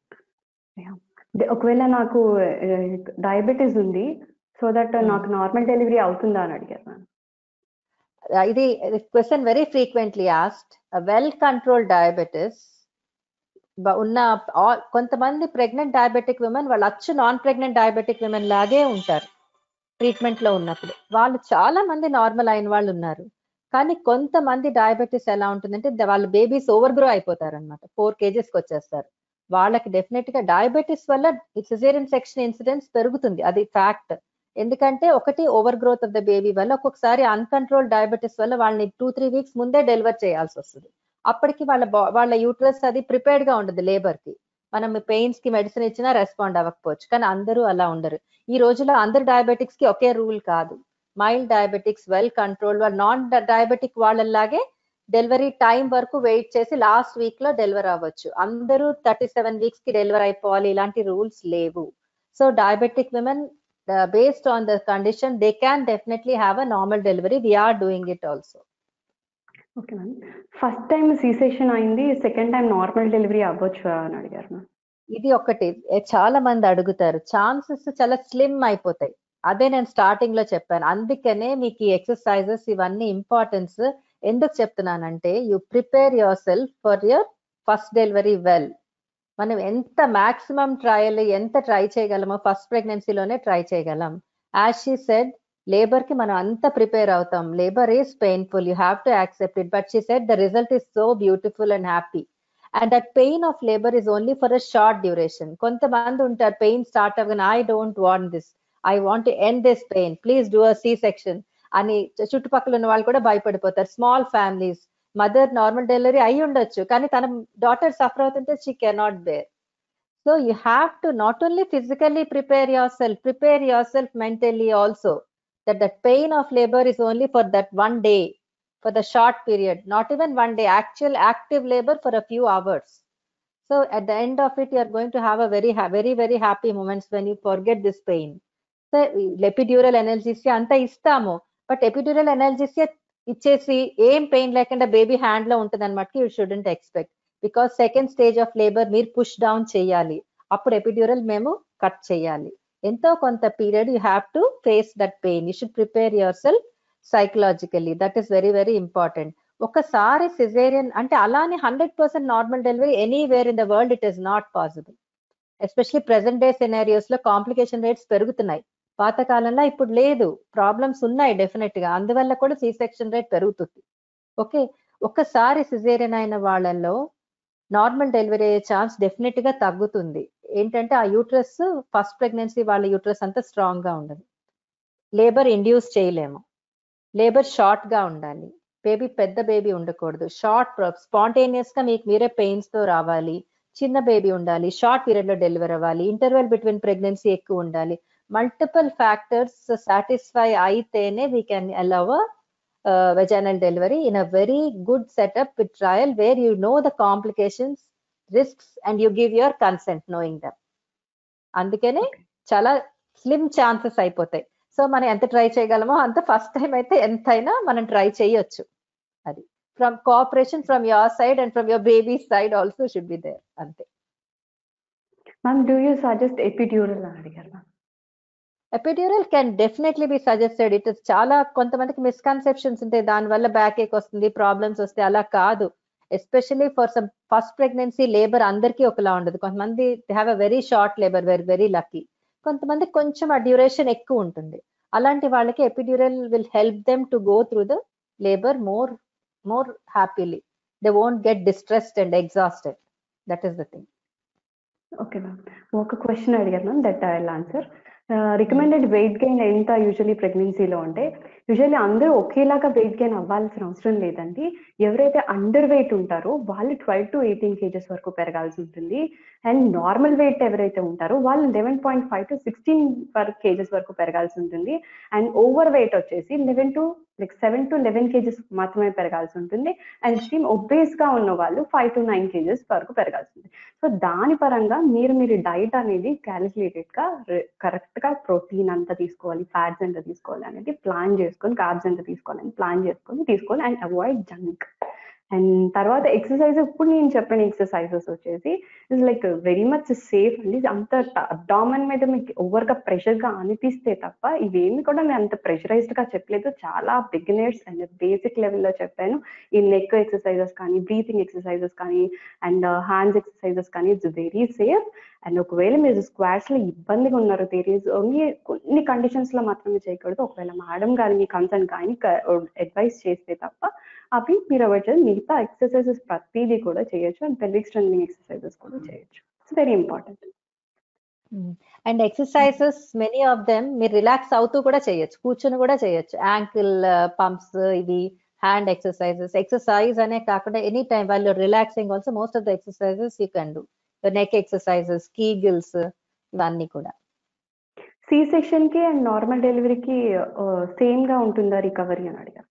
ఒకవేళ నాకు డయాబెటీస్ ఉంది సో దట్ Hmm. నాకు నార్మల్ డెలివరీ అవుతుందా అని అడిగారు మ్యామ్ ఇది question very frequently ఆస్ట్ well control diabetes ఉన్న all- కొంతమంది ప్రెగ్నెంట్ డయాబెటిక్ విమెన్ వాళ్ళు అచ్చు నాన్ ప్రెగ్నెంట్ డయాబెటిక్ విమెన్ లాగే ఉంటారు ట్రీట్మెంట్ లో ఉన్నప్పుడు వాళ్ళు చాలా మంది నార్మల్ అయిన వాళ్ళు ఉన్నారు కానీ కొంతమంది డయాబెటీస్ ఎలా ఉంటుందంటే ద- వాళ్ళ బేబీస్ ఓవర్ గ్రో అయిపోతారు అనమాట ఫోర్ కేజెస్ కి వచ్చేస్తారు వాళ్ళకి డెఫినెట్ గా డయాబెటీస్ వల్ల సిజేరియన్ సెక్షన్ ఇన్సిడెన్స్ పెరుగుతుంది అది ఫ్యాక్ట్ ఎందుకంటే ఒకటి over growth of the baby వల్ల ఒక్కొక్కసారి అన్కంట్రోల్ డయాబెటీస్ వల్ల వాళ్ళని టూ త్రీ వీక్స్ ముందే డెలివర్ చేయాల్సి వస్తుంది అప్పటికి వాళ్ళ బా- వాళ్ళ యూట్రస్ అది ప్రిపేర్డ్ గా ఉండదు లేబర్ కి మనం పెయిన్స్ కి మెడిసిన్ ఇచ్చినా రెస్పాండ్ అవ్వకపోవచ్చు కానీ అందరూ అలా ఉండరు ఈ రోజుల్లో అందరు డయాబెటిక్స్ కి ఒకే రూల్ కాదు మైల్డ్ డయాబెటిక్స్ వెల్ కంట్రోల్ వాళ్ళు నాన్ డయాబెటిక్ వాళ్ళలాగే డెలివరీ టైం వరకు వెయిట్ చేసి లాస్ట్ వీక్ లో డెలివర్ అవ్వచ్చు అందరూ థర్టీ సెవెన్ వీక్స్ కి డెలివర్ అయిపోవాలి ఇలాంటి రూల్స్ లేవు so diabetic women based on the condition they can definitely have a normal delivery we're doing it also okay ma'am first time C section అయింది second time normal delivery అవ్వచ్చు అని అడిగారు ma'am ఇది ఒకటి ఏ, చాలా మంది అడుగుతారు ఛాన్సెస్ చాలా స్లిమ్ అయిపోతాయి అదే నేను స్టార్టింగ్ లో చెప్పాను అందుకనే మీకు ఈ ఎక్సర్సైజెస్ ఇవన్నీ ఇంపార్టెన్స్ ఎందుకు చెప్తున్నానంటే you prepare yourself for your first delivery well మనం ఎంత మాక్సిమం ట్రయల్ ఎంత ట్రై చేయగలమో ఫస్ట్ ప్రెగ్నెన్సీలోనే ట్రై చేయగలం యాజ్ షీ సెడ్ లేబర్ కి మనం అంత ప్రిపేర్ అవుతాం labour is painful you have to accept it but she said the result is so beautiful and happy and that pain of labour is only for a short duration కొంతమంది ఉంటారు pain start అవ్వగానే I don't want this I want end this pain please do a C section అని చుట్టుపక్కల ఉన్న వాళ్ళు కూడా భయపడిపోతారు small families mother normal delivery అయి ఉండొచ్చు కానీ తన డాటర్ సఫర్ అవుతుంటే she cannot bear so you have to not only physically prepare yourself prepare yourself mentally also that that pain of labour is only for that one day for the short period, not even one day, actual active labor for a few hours. So at the end of it, you are going to have a very, ha- very, very happy moments when you forget this pain. So epidural anaesthesia అంతా ఇస్తాము but epidural ఎనర్జీసియా ఇచ్చేసి ఏం pain లేకుండా baby hand లో ఉంటుంది అనమాట you should expect because second stage of labour మీరు push down చేయాలి అప్పుడు ఎపిడ్యూరల్ మేము కట్ చేయాలి ఎంతో కొంత period you have to face that pain you should prepare yourself psychologically that is very very important ఒకసారి సిజేరియన్ అంటే అలానే hundred percent normal delivery anywhere in the world it is not possible especially present day scenarios లో complication rates పెరుగుతున్నాయి పాతకాలంలో ఇప్పుడు లేదు problems ఉన్నాయి definite గా అందువల్ల కూడా సి సెక్షన్ రేట్ పెరుగుతుంది ఓకే ఒక్కసారి సిజేరియన్ అయిన వాళ్ళల్లో నార్మల్ డెలివరీ అయ్యే ఛాన్స్ డెఫినెట్ గా తగ్గుతుంది ఏంటంటే ఆ యూట్రస్ ఫస్ట్ ప్రెగ్నెన్సీ వాళ్ళ యూట్రస్ అంతా స్ట్రాంగ్ గా ఉండదు లేబర్ ఇండ్యూస్ చేయలేము లేబర్ షార్ట్ గా ఉండాలి బేబీ పెద్ద బేబీ ఉండకూడదు షార్ట్ స్పాంటేనియస్ గా మీకు మీరే పెయిన్స్ తో రావాలి చిన్న బేబీ ఉండాలి షార్ట్ పీరియడ్ లో డెలివర్ అవ్వాలి ఇంటర్వెల్ బిట్వీన్ ప్రెగ్నెన్సీ ఎక్కువ ఉండాలి మల్టిపుల్ ఫ్యాక్టర్స్ సాటిస్ఫై అయితేనే we can allow vaginal delivery in a very good setup with trial where you know the complications risks and you give your consent knowing them అందుకనే చాలా slim chances అయిపోతాయి so మనం ఎంత try చేయగలమో అంత first time అయితే ఎంతైనా మనం ట్రై చేయొచ్చు అది from cooperation from your side and from your baby side also should be there అంతే ma'am do you suggest epidural అని అడిగారు ma'am epidural can definitely be suggested it is చాలా కొంతమందికి మిస్కన్సెప్షన్స్ ఉంటాయి దాని వల్ల బ్యాక్ ఏక్ వస్తుంది ప్రాబ్లమ్స్ వస్తాయి అలా కాదు especially for some first pregnancy labour అందరికీ ఒకలా ఉండదు కొంతమంది have a very short labour very very lucky కొంతమంది కొంచెం ఆ డ్యూరేషన్ ఎక్కువ ఉంటుంది అలాంటి వాళ్ళకి epidural will help them to go through the labour more more happily they won't get distressed and exhausted that is the thing okay ma'am ఒక question అడిగారు ma'am that I answer recommended weight gain ఎంత usually ప్రెగ్నెన్సీలో అంటే usually అందరూ ఒకేలాగా weight gain అవ్వాల్సిన అవసరం లేదండి ఎవరైతే అండర్ వెయిట్ ఉంటారో వాళ్ళు ట్వెల్వ్ టు ఎయిటీన్ కేజెస్ వరకు పెరగాల్సి ఉంటుంది అండ్ నార్మల్ వెయిట్ ఎవరైతే ఉంటారో వాళ్ళు eleven point five to sixteen వరకు కేజెస్ వరకు పెరగాల్సి ఉంటుంది అండ్ ఓవర్ వెయిట్ వచ్చేసి eleven to like seven to eleven kgs మాత్రమే పెరగాల్సి ఉంటుంది అండ్ స్టీమ్ ఒబేస్ గా ఉన్న వాళ్ళు ఫైవ్ టు నైన్ కేజెస్ వరకు పెరగాల్సి ఉంటుంది సో దాని పరంగా మీరు మీరు డైట్ అనేది క్యాలిక్యులేటెడ్ గా కరెక్ట్ గా ప్రోటీన్ అంతా తీసుకోవాలి ఫ్యాట్స్ ఎంత తీసుకోవాలి అనేది ప్లాన్ చేసుకొని కార్బ్స్ ఎంత తీసుకోవాలని ప్లాన్ చేసుకొని తీసుకోవాలి అండ్ అవాయిడ్ జంక్ అండ్ తర్వాత ఎక్సర్సైజ్ ఇప్పుడు నేను చెప్పిన ఎక్సర్సైజెస్ వచ్చేసి is like very much safe అండి అంత అబ్డామన్ మీద మీకు ఓవర్ గా ప్రెషర్ గా అనిపిస్తే తప్ప ఇవేమి కూడా నేను అంత ప్రెషరైజ్డ్ గా చెప్పలేదు చాలా బిగినర్స్ అండ్ బేసిక్ లెవెల్లో చెప్పాను ఈ నెక్ ఎక్సర్సైజెస్ కానీ బ్రీతింగ్ ఎక్సర్సైజెస్ కానీ అండ్ హ్యాండ్స్ ఎక్సర్సైజెస్ కానీ ఇట్స్ వెరీ సేఫ్ అండ్ ఒకవేళ మీరు స్క్వాడ్స్ లో ఇబ్బందిగా ఉన్నారు దేర్ ఈస్ ఓన్లీ కొన్ని కండిషన్స్ లో మాత్రమే చేయకూడదు ఒకవేళ మేడం కానీ మీ కన్సర్న్ కానీ అడ్వైస్ చేస్తే తప్ప అవి మీరు అవాయిడ్ చేయాలి మిగతా ఎక్సర్సైజెస్ ప్రతిదీ కూడా చేయొచ్చు అండ్ పెల్విక్ స్ట్రెంగ్ ఎక్సర్సైజెస్ కూడా చేయొచ్చు it's very important and exercises many of them మీరు రిలాక్స్ అవుతూ కూడా చేయొచ్చు కూర్చొని కూడా చేయొచ్చు యాంకిల్ పంప్స్ ఇవి హ్యాండ్ ఎక్సర్సైజెస్ ఎక్సర్సైజ్ అనే కాకుండా ఎనీ టైం వాళ్ళు relaxing also most of the exercises you can do neck exercises Kegels ఇవన్నీ కూడా సి సెక్షన్ కి అండ్ నార్మల్ డెలివరీకి సేమ్ గా ఉంటుందా రికవరీ అని అడిగారు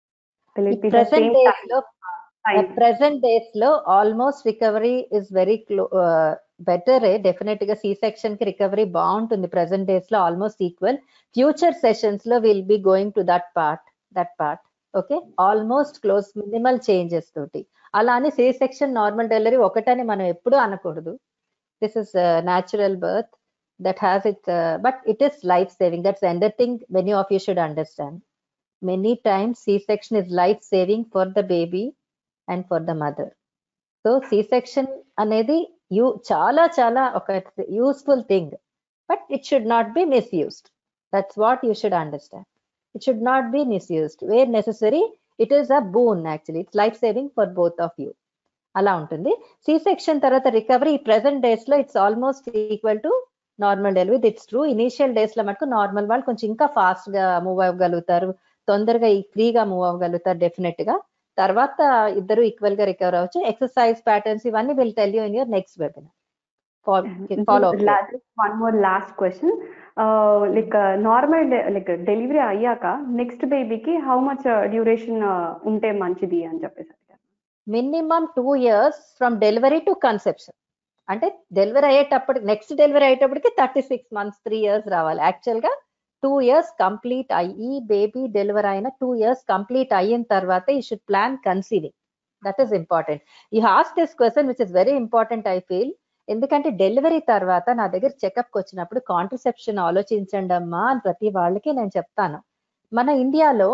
ప్రెసెంట్ డేస్ లో ప్రెసెంట్ డేస్ లో almost recovery is very close better definite గా సి సెక్షన్ కి రికవరీ బాగుంటుంది ప్రెసెంట్ డేస్ లో ఆల్మోస్ట్ ఈక్వల్ ఫ్యూచర్ సెషన్స్ లో will be going to that part that part okay almost close minimal changes తోటి అలా అని C section normal delivery ఒకటని మనం ఎప్పుడూ అనకూడదు this is natural birth that has it uh, but it is life saving that's another thing many of you should understand many times c-section is life saving for the baby and for the mother so c-section అనేది you చాలా చాలా ఒక useful thing but it should not be misused that's what you should understand it should not be misused where necessary it is a boon actually it's life saving for both of you అలా ఉంటుంది C section తర్వాత recovery present days లో it's almost equal to normal delivery it's true initial days లో మటుకు normal వాళ్ళు కొంచెం ఇంకా fast గా మూవ్ అవ్వగలుగుతారు తొందరగా ఫ్రీగా మూవ్ అవ్వగలుగుతారు డెఫినెట్ గా తర్వాత ఇద్దరు ఈక్వల్ గా రికవర్ అవ్వచ్చు ఎక్సర్సైజ్ ప్యాటర్న్స్ ఇవన్నీ will tell you in your next webinar follow one more last question like normal like delivery అయ్యాక నెక్స్ట్ బేబీకి హౌ మచ్ డ్యూరేషన్ ఉంటే మంచిది అని చెప్పేసి minimum two years from delivery to conception అంటే డెలివరీ అయ్యేటప్పుడు నెక్స్ట్ డెలివరీ అయ్యేటప్పటికి thirty six months three years రావాలి యాక్చువల్ గా టూ ఇయర్స్ కంప్లీట్ అయ్యి బేబీ డెలివరీ అయిన టూ ఇయర్స్ కంప్లీట్ అయిన తర్వాత ఈ should plan conceiving that is important ఈ host this question which is very important I feel ఎందుకంటే డెలివరీ తర్వాత నా దగ్గర చెకప్కి వచ్చినప్పుడు కాంట్రసెప్షన్ ఆలోచించండి అమ్మా అని ప్రతి వాళ్ళకి నేను చెప్తాను మన ఇండియాలో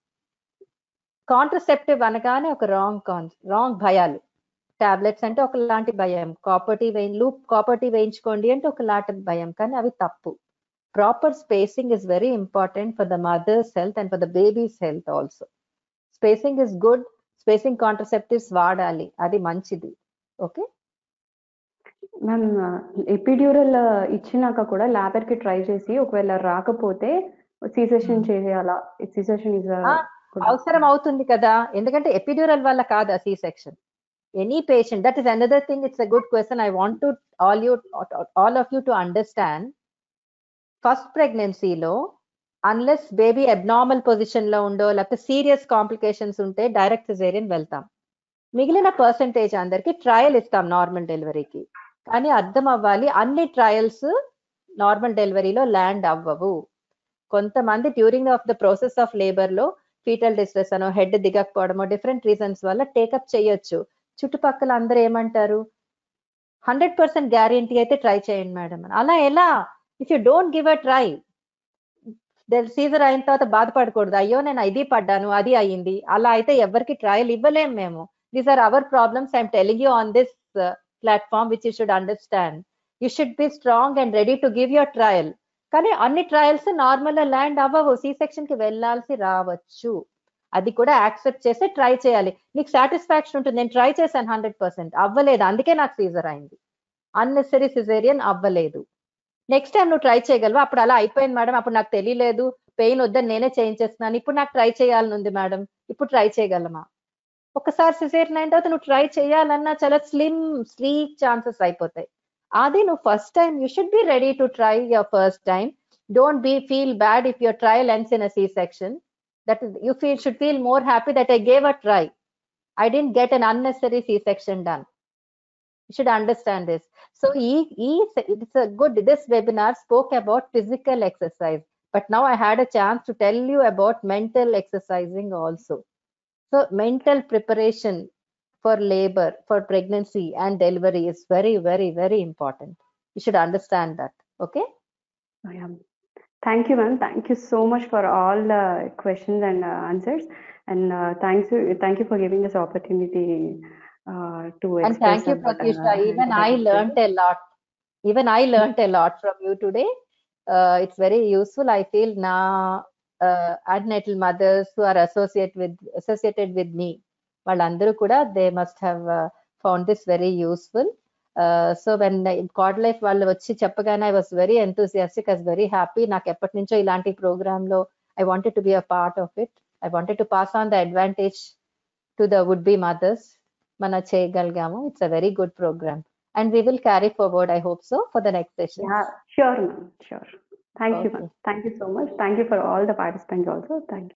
కాంట్రసెప్టివ్ అనగానే ఒక రాంగ్ కాన్ రాంగ్ భయాలు టాబ్లెట్స్ అంటే ఒకలాంటి భయం కాపర్టీ వేయి లూప్ కాపర్టీ వేయించుకోండి అంటే ఒకలాంటి భయం కానీ అవి తప్పు proper spacing is very important for the mother's health and for the baby's health also spacing is good spacing contraceptives వాడాలి అది మంచిది ఓకే మ్యామ్ ఎపిడ్యూరల్ ఇచ్చినాక కూడా లాబర్ కి ట్రై చేసి ఒకవేళ రాకపోతే సీసెషన్ చేయాలా సీసెషన్ ఇస్ అవసరం అవుతుంది కదా ఎందుకంటే ఎపిడ్యూరల్ వల్ల కాదు C section any patient that is another thing it's a good question i want to all you all of you to understand first ప్రెగ్నెన్సీలో అన్లెస్ బేబీ అబ్నార్మల్ పొజిషన్ లో ఉండో లేకపోతే సీరియస్ కాంప్లికేషన్స్ ఉంటే డైరెక్ట్ సిజేరియన్ వెళ్తాం మిగిలిన percentage అందరికి trial ఇస్తాం normal డెలివరీకి కానీ అర్థం అవ్వాలి అన్ని ట్రయల్స్ నార్మల్ డెలివరీలో ల్యాండ్ అవ్వవు కొంతమంది during of the process of labour లో ఫీటల్ డిస్ట్రెస్ అనో హెడ్ దిగకపోవడమో డిఫరెంట్ రీజన్స్ వల్ల టేకప్ చేయొచ్చు చుట్టుపక్కల అందరూ ఏమంటారు హండ్రెడ్ పర్సెంట్ గ్యారంటీ అయితే ట్రై చేయండి మేడం అలా ఎలా if you don't give a try caesar అయిన తర్వాత బాధపడకూడదు అయ్యో నేను ఇది పడ్డాను అది అయ్యింది అలా అయితే ఎవరికి ట్రయల్ ఇవ్వలేం మేము these are our problems I'm telling you on this platform which you should understand you should be strong and ready to give your trial కానీ అన్ని ట్రయల్స్ నార్మల్ ల్యాండ్ అవ్వవు సి సెక్షన్ కి వెళ్లాల్సి రావచ్చు అది కూడా యాక్సెప్ట్ చేసి ట్రై చేయాలి నీకు సాటిస్ఫాక్షన్ ఉంటుంది నేను ట్రై చేశాను హండ్రెడ్ పర్సెంట్ అవ్వలేదు అందుకే నాకు సీజర్ అయింది అన్నెసరీ సిజేరియన్ అవ్వలేదు నెక్స్ట్ టైం నువ్వు ట్రై చేయగలవా అప్పుడు అలా అయిపోయింది మేడం అప్పుడు నాకు తెలియలేదు పెయిన్ వద్దని నేనే చేయించేస్తున్నాను ఇప్పుడు నాకు ట్రై చేయాలని ఉంది మేడం ఇప్పుడు ట్రై చేయగలమా ఒకసారి సిజేరియన్ అయిన తర్వాత నువ్వు ట్రై చేయాలన్నా చాలా స్లిమ్ స్లీక్ ఛాన్సెస్ అయిపోతాయి అది నువ్వు first time you should be ready to try your first time don't be feel bad if your trial ends in a C section that is you feel should feel more happy that i gave a try i didn't get an unnecessary c-section done you should understand this so e, e, it's a good this webinar spoke about physical exercise but now i had a chance to tell you about mental exercising also so mental preparation for labor, for pregnancy and delivery is very, very, very important. You should understand that. Okay. Oh, yeah. Thank you, ma'am. Thank you so much for all the questions and uh, answers. And uh, thanks you, thank you for giving this opportunity uh, to And express thank you, about, Pratisha. uh, Even I antenatal learnt a lot. Even I learnt a lot from you today. Uh, it's very useful. I feel now uh, antenatal mothers who are associated with associated with me, వాళ్ళందరూ కూడా they must have found this very useful so when Cordlife వాళ్ళు వచ్చి చెప్పగానే I was very enthusiastic I'm very happy నాకు ఎప్పటి నుంచో ఇలాంటి programme లో I wanted to be a part of it I wanted to pass on the advantage to the would be mothers మన చేయగలిగాము it's a very good programme and we will carry forward I hope so for the next session Yeah, sure, ma'am. Sure. Thank you, ma'am. Okay. Thank you so much. Thank you for all the participants also. Thank you.